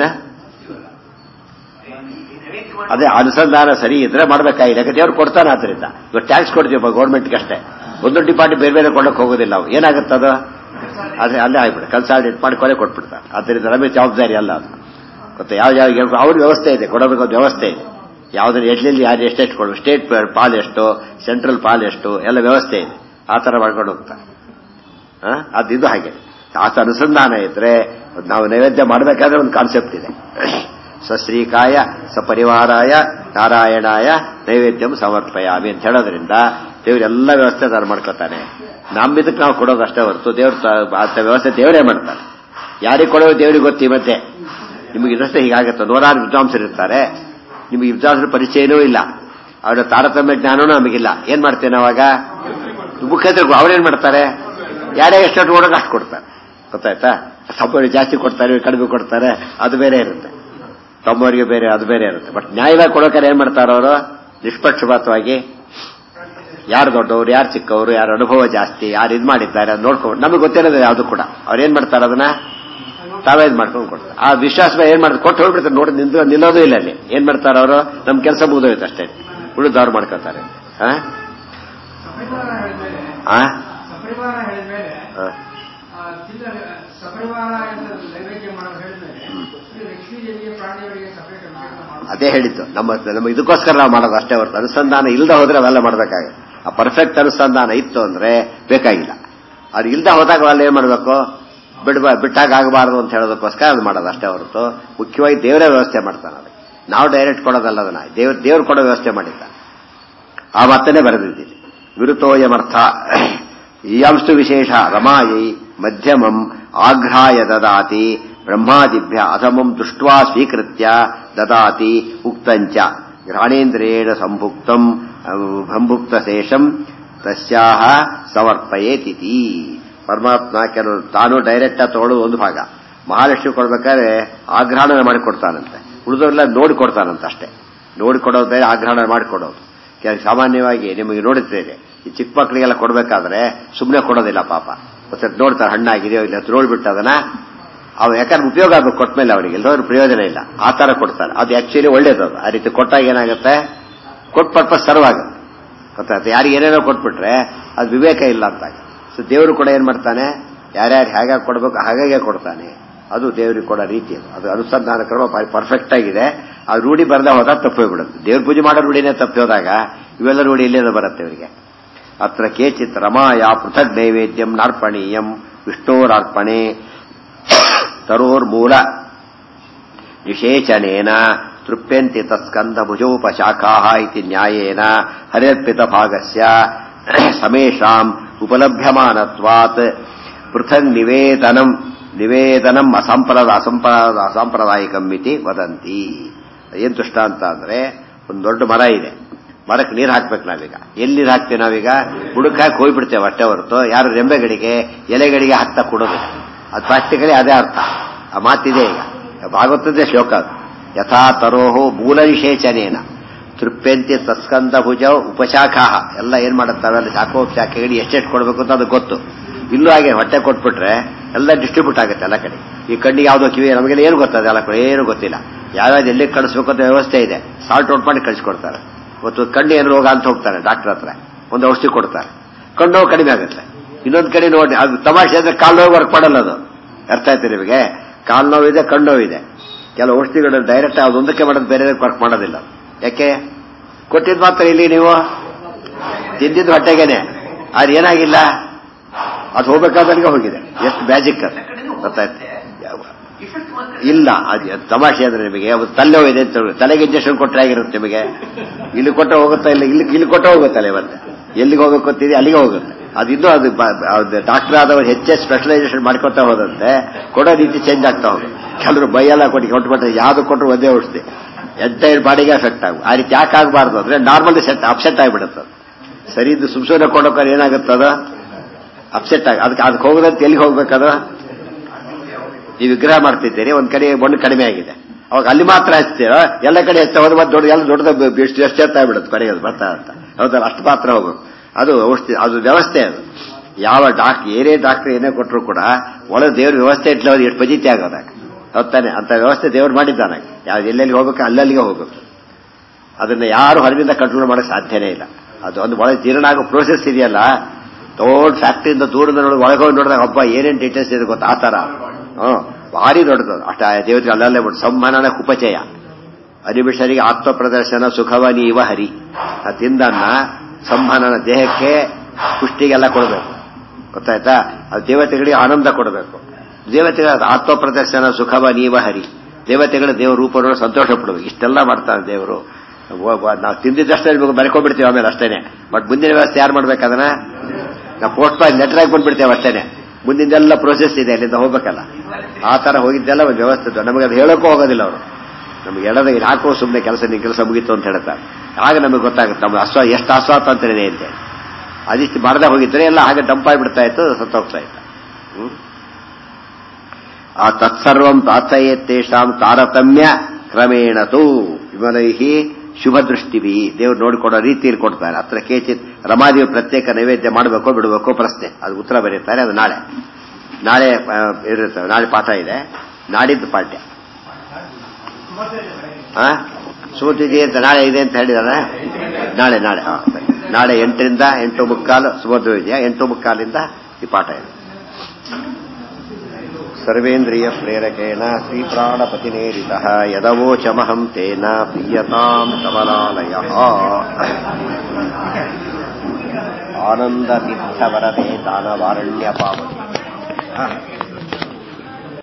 ಅದೇ ಅನುಸಂಧಾನ ಸರಿ ಇದ್ರೆ ಮಾಡ್ಬೇಕಾಗಿದೆ ಯಾಕೆ ದೇವ್ರು ಕೊಡ್ತಾನೆ ಆದ್ರಿಂದ ಇವಾಗ ಟ್ಯಾಕ್ಸ್ ಕೊಡ್ತೀವಪ್ಪ ಗೌರ್ಮೆಂಟ್ಗೆ ಅಷ್ಟೇ ಒಂದೊಂದು ಡಿಪಾರ್ಟ್ಮೆಂಟ್ ಬೇರೆ ಬೇರೆ ಕೊಂಡಕ್ಕೆ ಹೋಗೋದಿಲ್ಲ ನಾವು ಏನಾಗುತ್ತೆ ಅದು ಅದೇ ಅಲ್ಲೇ ಆಗ್ಬಿಡು ಕನ್ಸಾಲ್ಟೇಟ್ ಮಾಡಿ ಕೊಲೆ ಕೊಟ್ಬಿಡ್ತಾರೆ ಅದರಿಂದ ನಮಗೆ ಜವಾಬ್ದಾರಿ ಅಲ್ಲ ಅದು ಗೊತ್ತಾ ಯಾವ ಯಾವ ಅವ್ರ ವ್ಯವಸ್ಥೆ ಇದೆ ಕೊಡೋದಕ್ಕೆ ಒಂದು ವ್ಯವಸ್ಥೆ ಇದೆ ಯಾವ್ದನ್ನ ಎಲ್ಲಿ ಯಾರು ಎಷ್ಟೆಷ್ಟು ಕೊಡಬೇಕು ಸ್ಟೇಟ್ ಪಾಲ್ ಎಷ್ಟು ಸೆಂಟ್ರಲ್ ಪಾಲ್ ಎಷ್ಟು ಎಲ್ಲ ವ್ಯವಸ್ಥೆ ಇದೆ ಆ ತರ ಮಾಡ್ಕೊಂಡು ಹೋಗ್ತಾರೆ ಆ? ಅದು ಇದು ಹಾಗೆ ಆತ ಅನುಸಂಧಾನ ಇದ್ರೆ ನಾವು ನೈವೇದ್ಯ ಮಾಡಬೇಕಾದ್ರೆ ಒಂದು ಕಾನ್ಸೆಪ್ಟ್ ಇದೆ ಸಶ್ರೀಕಾಯ ಸಪರಿವಾರಾಯ ನಾರಾಯಣಾಯ ನೈವೇದ್ಯಂ ಸಮರ್ಪಯಾಮಿ ಅಂತ ಹೇಳೋದ್ರಿಂದ ದೇವರೆಲ್ಲ ವ್ಯವಸ್ಥೆ ತಾನು ಮಾಡ್ಕೊತಾನೆ ನಮ್ಮಿದಕ್ಕೆ ನಾವು ಕೊಡೋದು ಅಷ್ಟೇ ಹೊರತು ದೇವ್ರ ಆತ ವ್ಯವಸ್ಥೆ ದೇವರೇ ಮಾಡ್ತಾನೆ ಯಾರಿಗೆ ಕೊಡೋದು ದೇವರಿಗೆ ಗೊತ್ತಿ ಮತ್ತೆ ನಿಮಗೆ ಇದಷ್ಟೇ ಹೀಗಾಗತ್ತೆ ನೂರಾರು ವಿದ್ವಾಂಸರು ಇರ್ತಾರೆ ನಿಮಗೆ ವಿದ್ವಾಂಸರ ಪರಿಚಯನೂ ಇಲ್ಲ ಅವರ ತಾರತಮ್ಯ ಜ್ಞಾನವೂ ನಮಗಿಲ್ಲ ಏನ್ ಮಾಡ್ತೇನೆ ಅವಾಗ ಮುಖ್ಯದ್ರು ಅವ್ರೇನ್ ಮಾಡ್ತಾರೆ ಯಾರೇ ಎಷ್ಟು ಕೊಡೋಕೆ ಅಷ್ಟು ಕೊಡ್ತಾರೆ ಗೊತ್ತಾಯ್ತಾ ತಮ್ಮವರಿಗೆ ಜಾಸ್ತಿ ಕೊಡ್ತಾರೆ ಕಡಿಮೆ ಕೊಡ್ತಾರೆ ಅದು ಬೇರೆ ಇರುತ್ತೆ ತಮ್ಮವರಿಗೆ ಬೇರೆ ಅದು ಬೇರೆ ಇರುತ್ತೆ ಬಟ್ ನ್ಯಾಯವಾಗಿ ಕೊಡೋಕೆ ಏನ್ ಮಾಡ್ತಾರೆ ಅವರು ನಿಷ್ಪಕ್ಷಪಾತವಾಗಿ ಯಾರು ದೊಡ್ಡವರು ಯಾರು ಚಿಕ್ಕವರು ಯಾರ ಅನುಭವ ಜಾಸ್ತಿ ಯಾರು ಇದು ಮಾಡಿದ್ದಾರೆ ಅದು ನೋಡ್ಕೊಂಡು ನಮಗೆ ಗೊತ್ತಿರೋದು ಯಾವುದು ಕೂಡ ಅವ್ರು ಏನ್ ಮಾಡ್ತಾರೆ ಅದನ್ನ ತಾವೇ ಇದು ಮಾಡ್ಕೊಂಡು ಕೊಡ್ತಾರೆ ಆ ವಿಶ್ವಾಸ ಏನ್ ಮಾಡ್ತಾರೆ ಕೊಟ್ಟು ಹೋಗ್ಬಿಡ್ತಾರೆ ನೋಡಿ ನಿಂತು ನಿಲ್ಲೋದು ಇಲ್ಲ ಅಲ್ಲಿ ಏನ್ ಮಾಡ್ತಾರೆ ಅವರು ನಮ್ ಕೆಲಸ ಮುಗಿದೋಯ್ತು ಅಷ್ಟೇ ಉಳಿದವ್ರು ಮಾಡ್ಕೋತಾರೆ ಆ? ಸಪರಿವಾರ ಹೇಳಿದ್ಮೇಲೆ ಆ? ಸಪರಿವಾರ ಹೇಳಿದ್ಮೇಲೆ ಆ. ಆ, ತಿಲ್ಲ ಸಪರಿವಾರ ಅಂತ ನೈವೇದ್ಯ ಮಾಡೋದು ಹೇಳಿದ್ಮೇಲೆ ಇದು ಲಕ್ಷ್ಮೀ ದೇವಿಗೆ ಪ್ರಾಣಿಯವರಿಗೆ ಸಪರೇಟ್ ಅಭಿಷೇಕ ಮಾಡೋದು ಅದೇ ಹೇಳಿದ್ದು ನಮ್ಮ ನಮ್ಮ ಇದಕ್ಕೋಸ್ಕರ ನಾವು ಮಾಡೋದು ಅಷ್ಟೇ ಹೊರತು ಅನುಸಂಧಾನ ಇಲ್ಲದೆ ಹೋದ್ರೆ ಅವೆಲ್ಲ ಮಾಡಬೇಕಾಗುತ್ತೆ ಆ ಪರ್ಫೆಕ್ಟ್ ಅನುಸಂಧಾನ ಇತ್ತು ಅಂದ್ರೆ ಬೇಕಾಗಿಲ್ಲ ಅದು ಇಲ್ಲದೆ ಹೋದಾಗ ಅವೆಲ್ಲ ಏನ್ ಮಾಡಬೇಕು ಬಿಡ್ಬ ಬಿಟ್ಟಾಗ ಆಗಬಾರದು ಅಂತ ಹೇಳೋದಕ್ಕೋಸ್ಕರ ಅದು ಮಾಡೋದು ಅಷ್ಟೇ ಹೊರತು ಮುಖ್ಯವಾಗಿ ದೇವರೇ ವ್ಯವಸ್ಥೆ ಮಾಡ್ತಾನೆ ಅದಕ್ಕೆ ನಾವು ಡೈರೆಕ್ಟ್ ಕೊಡೋದಲ್ಲ ಅದನ್ನ ದೇವ್ರ ದೇವ್ರು ಕೊಡೋ ವ್ಯವಸ್ಥೆ ಮಾಡಿದ್ದ ಆ ಮಾತನ್ನೇ ಬರೆದಿದ್ದೀನಿ ವಿರುತೋಯಮರ್ಥ ಇಯಂಸ್ತು ವಿಶೇಷ ರಮಾಯೈ ಮಧ್ಯಮಂ ಆಘ್ರಾಯ ದದಾತಿ ಬ್ರಹ್ಮಾದಿಭ್ಯ ಅಧಮಂ ದೃಷ್ಟ್ವಾ ಸ್ವೀಕೃತ್ಯ ದದಾತಿ ಉಕ್ತಂಚ ಘ್ರಾಣೇಂದ್ರೇಣ ಸಂಭುಕ್ತಂ ಸಂಭುಕ್ತ ಶೇಷಂ ತಸ್ಯಾಹ ಸಮರ್ಪಯೇತಿತಿ ಪರಮಾತ್ಮ ಕೆಲವರು ತಾನು ಡೈರೆಕ್ಟ್ ಆಗಿ ತಗೊಳ್ಳೋದು ಒಂದು ಭಾಗ ಮಹಾಲಕ್ಷ್ಮಿ ಕೊಡ್ಬೇಕಾದ್ರೆ ಆಗ್ರಹಣ ಮಾಡಿಕೊಡ್ತಾನಂತೆ ಉಳಿದವರೆಲ್ಲ ನೋಡಿ ಕೊಡ್ತಾನಂತ ಅಷ್ಟೇ ನೋಡಿ ಕೊಡೋದು ಬೇರೆ ಆಗ್ರಹಣ ಮಾಡಿಕೊಡೋದು ಕೆಲ ಸಾಮಾನ್ಯವಾಗಿ ನಿಮಗೆ ನೋಡುತ್ತೇನೆ ಈ ಚಿಕ್ಕ ಮಕ್ಕಳಿಗೆಲ್ಲ ಕೊಡಬೇಕಾದ್ರೆ ಸುಮ್ಮನೆ ಕೊಡೋದಿಲ್ಲ ಪಾಪ ಒಂದ್ಸರಿ ನೋಡ್ತಾರೆ ಹಣ್ಣಾಗಿದೆಯೋ ಇಲ್ಲ ಅಂತ ನೋಡ್ಬಿಟ್ಟು ಅದನ್ನ ಅವ್ ಯಾಕಂದ್ರೆ ಉಪಯೋಗ ಆಗ್ಬೇಕು ಕೊಟ್ಟ ಮೇಲೆ ಅವರಿಗೆ ಎಲ್ಲರೂ ಪ್ರಯೋಜನ ಇಲ್ಲ ಆ ತರ ಕೊಡ್ತಾರೆ ಅದು ಆಕ್ಚುಲಿ ಒಳ್ಳೇದು ಅದು ಆ ರೀತಿ ಕೊಟ್ಟಾಗ ಏನಾಗುತ್ತೆ ಕೊಟ್ಟ ಪರ್ಪಸ್ ಸರ್ವ್ ಆಗುತ್ತೆ ಗೊತ್ತಾಗುತ್ತೆ ಯಾರಿಗೆ ಏನೇನೋ ಕೊಟ್ಬಿಟ್ರೆ ಅದು ವಿವೇಕ ಇಲ್ಲ ಅಂತ ಸೊ ದೇವರು ಕೂಡ ಏನ್ ಮಾಡ್ತಾನೆ ಯಾರ್ಯಾರು ಹೇಗೆ ಕೊಡಬೇಕು ಹಾಗಾಗಿ ಕೊಡ್ತಾನೆ ಅದು ದೇವರಿಗೆ ಕೊಡೋ ರೀತಿ ಅದು ಅದು ಅನುಸಂಧಾನ ಕ್ರಮ ಪರ್ಫೆಕ್ಟ್ ಆಗಿದೆ ಅದು ರೂಢಿ ಬರದೆ ಹೋದಾಗ ತಪ್ಪೋಗ್ಬಿಡುತ್ತೆ ದೇವ್ರ ಪೂಜೆ ಮಾಡೋ ರೂಢಿನೇ ತಪ್ಪಿ ಹೋದಾಗ ಇವೆಲ್ಲ ರೂಢಿ ಇಲ್ಲೇನೋ ಬರುತ್ತೆ ಇವರಿಗೆ ಅತ್ರ ಕೇಚಿತ್ ರಮಾಯ ಪೃಥಗ್ ನೈವೇದ್ಯಂ ನಾರ್ಪಣೀಯಂ ವಿಷ್ಣೋರಾರ್ಪಣೆ ತರೋರ್ಮೂಲ ನಿಷೇಚನೇನ ತೃಪ್ಯಂತಿ ತತ್ಸ್ಕಂಧ ಭುಜೋಪಶಾಖಾ ಇತಿ ನ್ಯಾಯೇನ ಹರಿರ್ಪಿತ ಭಾಗಸ್ಯ ಸಮೇಷಾಂ ಉಪಲಭ್ಯಮಾನತ್ವಾತ್ ಪೃಥಗ್ ನಿವೇದನಂ ನಿವೇದನಂ ಅಸಂಪ್ರದ ಅಸಂಪ್ರದ ಅಸಾಂಪ್ರದಾಯಿಕಂ ಇತಿ ವದಂತಿ ಏನ್ ದೃಷ್ಟಾಂತ ಅಂದ್ರೆ ಒಂದು ದೊಡ್ಡ ಮರ ಇದೆ ಮರಕ್ಕೆ ನೀರು ಹಾಕ್ಬೇಕು ನಾವೀಗ ಎಲ್ಲಿ ನೀರು ಹಾಕ್ತೀವಿ ನಾವೀಗ ಬುಡಕ್ ಹಾಕಿ ಹೋಗ್ಬಿಡ್ತೇವೆ ಅಷ್ಟೇ ಹೊರತು ಯಾರು ರೆಂಬೆಗಳಿಗೆ ಎಲೆಗಳಿಗೆ ಹಾಕ್ತಾ ಕೊಡೋದು ಅದು ಪ್ರಾಕ್ಟಿಕಲಿ ಅದೇ ಅರ್ಥ ಆ ಮಾತಿದೆ ಈಗ ಭಾಗವತದ್ದೇ ಶ್ಲೋಕ ಅದು ಯಥಾ ತರೋಹೋ ಮೂಲ ನಿಷೇಚನೇನ ತೃಪ್ಯಂತಿ ತಸ್ಕಂದ ಭುಜ ಉಪಶಾಖಾ ಎಲ್ಲ ಏನ್ ಮಾಡುತ್ತವೆ ಅಲ್ಲಿ ಶಾಖೋಪಶಾಖೆಗಳು ಎಷ್ಟೆಷ್ಟು ಕೊಡಬೇಕು ಅಂತ ಅದು ಗೊತ್ತು ಇಲ್ಲೂ ಹಾಗೆ ಹೊಟ್ಟೆ ಕೊಟ್ಬಿಟ್ರೆ ಎಲ್ಲ ಡಿಸ್ಟ್ರಿಬ್ಯೂಟ್ ಆಗುತ್ತೆ ಎಲ್ಲ ಕಡೆ ಈ ಕಣ್ಣಿಗೆ ಯಾವುದೋ ಕಿವಿ ನಮಗೆಲ್ಲ ಏನು ಗೊತ್ತದೆ ಎಲ್ಲ ಕಡೆ ಏನು ಗೊತ್ತಿಲ್ಲ ಯಾವ್ಯಾವ್ದು ಎಲ್ಲಿ ಕಳಿಸ್ಬೇಕು ಅಂತ ವ್ಯವಸ್ಥೆ ಇದೆ ಸಾಲ್ಟ್ ಔಟ್ ಮಾಡಿ ಕಳಿಸ್ಕೊಡ್ತಾರೆ ಇವತ್ತು ಕಣ್ಣು ಏನು ರೋಗ ಅಂತ ಹೋಗ್ತಾರೆ ಡಾಕ್ಟರ್ ಹತ್ರ ಒಂದು ಔಷಧಿ ಕೊಡ್ತಾರೆ ಕಣ್ಣು ನೋವು ಕಡಿಮೆ ಆಗುತ್ತೆ ಇನ್ನೊಂದು ಕಡೆ ನೋಡಿ ಅದು ತಮಾಷೆ ಅಂದ್ರೆ ಕಾಲು ನೋವು ವರ್ಕ್ ಮಾಡಲ್ಲ ಅದು ಅರ್ಥ ಆಯ್ತು ನಿಮಗೆ ಕಾಲು ನೋವಿದೆ ಕಣ್ಣು ನೋವಿದೆ ಕೆಲವು ಔಷಧಿಗಳು ಡೈರೆಕ್ಟ್ ಅದೊಂದಕ್ಕೆ ಮಾಡೋದು ಬೇರೆ ವರ್ಕ್ ಮಾಡೋದಿಲ್ಲ ಯಾಕೆ ಕೊಟ್ಟಿದ್ ಮಾತ್ರ ಇಲ್ಲಿ ನೀವು ತಿಂದಿದ್ದು ಹೊಟ್ಟೆಗೇನೆ ಅದು ಏನಾಗಿಲ್ಲ ಅದು ಹೋಗ್ಬೇಕಾದಲ್ಲಿಗೆ ಹೋಗಿದೆ ಎಷ್ಟು ಮ್ಯಾಜಿಕ್ ಅದು ಗೊತ್ತಾಯ್ತು ಇಫೆಕ್ಟ್ ಮಾತ್ರ ಇಲ್ಲ ಅದು ತಮಾಷೆ ಅಂದ್ರೆ ನಿಮಗೆ ಅದು ತಲೆ ಇದೆ ಅಂತ ಹೇಳಿ. ತಲೆಗೆ ಇಂಜೆಕ್ಷನ್ ಕೊಟ್ಟರೆ ಆಗಿರುತ್ತೆ ನಿಮಗೆ ಇಲ್ಲಿ ಕೊಟ್ಟ ಹೋಗುತ್ತಾ ಇಲ್ಲ ಇಲ್ಲಿ ಇಲ್ಲಿ ಕೊಟ್ಟ ಹೋಗುತ್ತಲ್ಲ ಇವತ್ತು ಎಲ್ಲಿಗೆ ಹೋಗಬೇಕು ಅಂತಿದೆ ಅಲ್ಲಿಗೆ ಹೋಗುತ್ತೆ ಅದು ಇನ್ನೂ ಅದು ಡಾಕ್ಟರ್ ಆದವರು ಹೆಚ್ಚೆ ಸ್ಪೆಷಲೈಸೇಷನ್ ಮಾಡ್ಕೊತಾ ಹೋದಂತೆ ಕೊಡೋ ರೀತಿ ಚೇಂಜ್ ಆಗ್ತಾ ಹೋಗುತ್ತೆ ಕೆಲವರು ಬೈಯೆಲ್ಲ ಕೊಟ್ಟು ಕೊಟ್ಬಿಟ್ರೆ ಯಾವ್ದು ಕೊಟ್ಟರು ಒಂದೇ ಔಷಧಿ ಎಂಟೈರ್ ಬಾಡಿಗೆ ಎಫೆಕ್ಟ್ ಆಗ ಆ ರೀತಿ ಯಾಕೆ ಆಗಬಾರ್ದು ಅಂದ್ರೆ ನಾರ್ಮಲ್ ಸೆಟ್ ಅಪ್ಸೆಟ್ ಆಗಿಬಿಡುತ್ತೆ ಅದು. ಸರಿ ಇದು ಸುಮ್ ಸುಮ್ಮನೆ ಕೊಡೋಕೆ ಏನಾಗುತ್ತದ ಅಪ್ಸೆಟ್ ಆಗ ಅದಕ್ಕೆ ಅದಕ್ಕೆ ಹೋಗೋದಂತ ಎಲ್ಲಿಗೆ ಹೋಗ್ಬೇಕದು ನೀವು ವಿಗ್ರಹ ಮಾಡ್ತಿದ್ದೀರಿ ಒಂದ್ ಕಡೆ ಮಣ್ಣು ಕಡಿಮೆ ಆಗಿದೆ ಅವಾಗ ಅಲ್ಲಿ ಮಾತ್ರ ಹಚ್ತೀರೋ ಎಲ್ಲ ಕಡೆ ಹೆಚ್ಚ ಹೋದ ಮತ್ತೆ ದೊಡ್ಡ ಎಲ್ಲ ದೊಡ್ಡದ ಎಷ್ಟು ಎಷ್ಟು ಎತ್ತ ಬಿಡುತ್ತೆ ಕಡೆಗೆ ಅದು ಬರ್ತಾ ಅಂತ ಹೌದಲ್ಲ ಅಷ್ಟು ಮಾತ್ರ ಹೋಗ್ಬೇಕು ಅದು ಔಷಧಿ ಅದು ವ್ಯವಸ್ಥೆ ಅದು ಯಾವ ಡಾಕ್ಟರ್ ಏನೇ ಡಾಕ್ಟರ್ ಏನೇ ಕೊಟ್ಟರು ಕೂಡ ಒಳಗೆ ದೇವ್ರ ವ್ಯವಸ್ಥೆ ಇಟ್ಲ ಅವ್ರು ಎಷ್ಟು ಪಜಿತಿ ಆಗೋದಾಗ ಹೌದಾನೆ ಅಂತ ವ್ಯವಸ್ಥೆ ದೇವ್ರು ಮಾಡಿದ್ದಾನೆ ಯಾವ್ದು ಎಲ್ಲೆಲ್ಲಿ ಹೋಗ್ಬೇಕು ಅಲ್ಲಲ್ಲಿಗೆ ಹೋಗ್ಬೇಕು ಅದನ್ನ ಯಾರು ಹೊರಗಿಂದ ಕಂಟ್ರೋಲ್ ಮಾಡಕ್ ಸಾಧ್ಯನೇ ಇಲ್ಲ ಅದು ಒಂದು ಒಳಗೆ ಜೀರ್ಣ ಆಗೋ ಪ್ರೋಸೆಸ್ ಇದೆಯಲ್ಲ ದೊಡ್ಡ ಫ್ಯಾಕ್ಟ್ರಿಯಿಂದ ದೂರದ ನೋಡಿ ಒಳಗೆ ಹೋಗಿ ನೋಡಿದಾಗ ಹಬ್ಬ ಏನೇನು ಡೀಟೇಲ್ಸ್ ಇದೆ ಗೊತ್ತಾ ಆ ತರ ಹ್ಮ್ ಭಾರಿ ದೊಡ್ಡದು ಅಷ್ಟ ದೇವತೆಗೆ ಅಲ್ಲಲ್ಲೇ ಬಿಟ್ಟು ಸಂವಹನ ಕುಪಚಯ ಅನಿಮಿಷರಿಗೆ ಆತ್ಮ ಪ್ರದರ್ಶನ ಸುಖವನಿ ಇವ ಹರಿ ಆ ತಿಂದನ್ನ ಸಂವಹನ ದೇಹಕ್ಕೆ ಪುಷ್ಟಿಗೆಲ್ಲ ಕೊಡಬೇಕು ಗೊತ್ತಾಯ್ತಾ ಅದು ದೇವತೆಗಳಿಗೆ ಆನಂದ ಕೊಡಬೇಕು ದೇವತೆಗಳ ಆತ್ಮ ಪ್ರದರ್ಶನ ಸುಖವ ನೀವ ಹರಿ ದೇವತೆಗಳ ದೇವ ರೂಪವನ್ನು ಸಂತೋಷ ಪಡಬೇಕು ಇಷ್ಟೆಲ್ಲ ಮಾಡ್ತಾನೆ ದೇವರು ನಾವು ತಿಂದಿದ್ದಷ್ಟೇ ಬರ್ಕೊಂಡ್ಬಿಡ್ತೀವಿ ಆಮೇಲೆ ಅಷ್ಟೇನೆ ಬಟ್ ಮುಂದಿನ ವ್ಯವಸ್ಥೆ ಯಾರು ಮಾಡ್ಬೇಕು ಅದನ್ನ ನಾವು ಪೋಸ್ಟ್ ಬಾಯ್ ಲೆಟರ್ ಆಗಿ ಬಂದ್ಬಿಡ್ತೇವೆ ಅಷ್ಟೇನೆ ಮುಂದಿಂದೆಲ್ಲ ಪ್ರೋಸೆಸ್ ಇದೆ ಅಲ್ಲಿಂದ ಹೋಗ್ಬೇಕಲ್ಲ ಆ ತರ ಹೋಗಿದ್ದೆಲ್ಲ ಒಂದು ವ್ಯವಸ್ಥೆ ಇದೆ. ನಮಗೆ ಅದು ಹೇಳೋಕ್ಕೂ ಹೋಗೋದಿಲ್ಲ ಅವರು ನಮ್ಗೆ ಎಡದ ಇಲ್ಲಿ ಹಾಕೋ ಸುಮ್ಮನೆ ಕೆಲಸ ನಿನ್ ಕೆಲಸ ಮುಗೀತು ಅಂತ ಹೇಳ್ತಾರೆ ಆಗ ನಮಗೆ ಗೊತ್ತಾಗುತ್ತೆ ನಮ್ಮ ಅಸ್ವ ಎಷ್ಟು ಅಸ್ವಾತಂತ್ರ್ಯ ಇದೆ ಅಂತ ಅದಿಷ್ಟು ಮಾಡದೆ ಹೋಗಿದ್ರೆ ಎಲ್ಲ ಹಾಗೆ ಡಂಪ್ ಆಗಿಬಿಡ್ತಾ ಇತ್ತು ಸತ್ತೋಗ್ತಾ ಇತ್ತು ಹ್ಮ್? ಆ ತತ್ಸರ್ವಂ ತಾತ್ಸಯತ್ತೇಷಾಂ ತಾರತಮ್ಯ ಕ್ರಮೇಣ ತು ವಿಮಲೈಹಿ ಶುಭ ದೃಷ್ಟಿವಿ ದೇವ್ರು ನೋಡಿಕೊಡೋ ರೀತಿಯಲ್ಲಿ ಕೊಡ್ತಾರೆ ಹತ್ರ ಕೇಚಿತ್ ರಮಾದೇವಿ ಪ್ರತ್ಯೇಕ ನೈವೇದ್ಯ ಮಾಡಬೇಕೋ ಬಿಡಬೇಕೋ ಪ್ರಶ್ನೆ ಅದು ಉತ್ತರ ಬರೀತಾರೆ ಅದು ನಾಳೆ ನಾಳೆ ಆ, ಇರುತ್ತೆ ನಾಳೆ ಪಾಠ ಇದೆ ನಾಡಿದ್ದು ಪಾಠ್ಯ ಆ? ಸುಮಧ್ವಿಜಯ ಅಂತ ನಾಳೆ ಇದೆ ಅಂತ ಹೇಳಿದಾರೆ ನಾಳೆ ನಾಳೆ ಹಾ ಸರಿ ನಾಳೆ ಎಂಟರಿಂದ ಎಂಟು ಮುಕ್ಕಾಲು ಸುಮಧ್ವ ವಿಜಯ ಎಂಟು ಮುಕ್ಕಾಲಿಂದ ಈ ಪಾಠ ಇದೆ ಸರ್ವೇಂದ್ರಿಯ ಪ್ರೇರಕೇಣ ಶ್ರೀ ಪ್ರಾಣಪತಿನೇರಿತ ಯದವೋಚಮಹಂ ತೇನ ಪ್ರಿಯತಾಂ ಕಮಲಾಲಯ ಆನಂದ ತೀರ್ಥವರದೆ ದಾನವಾರಣ್ಯ ಪಾವತಿ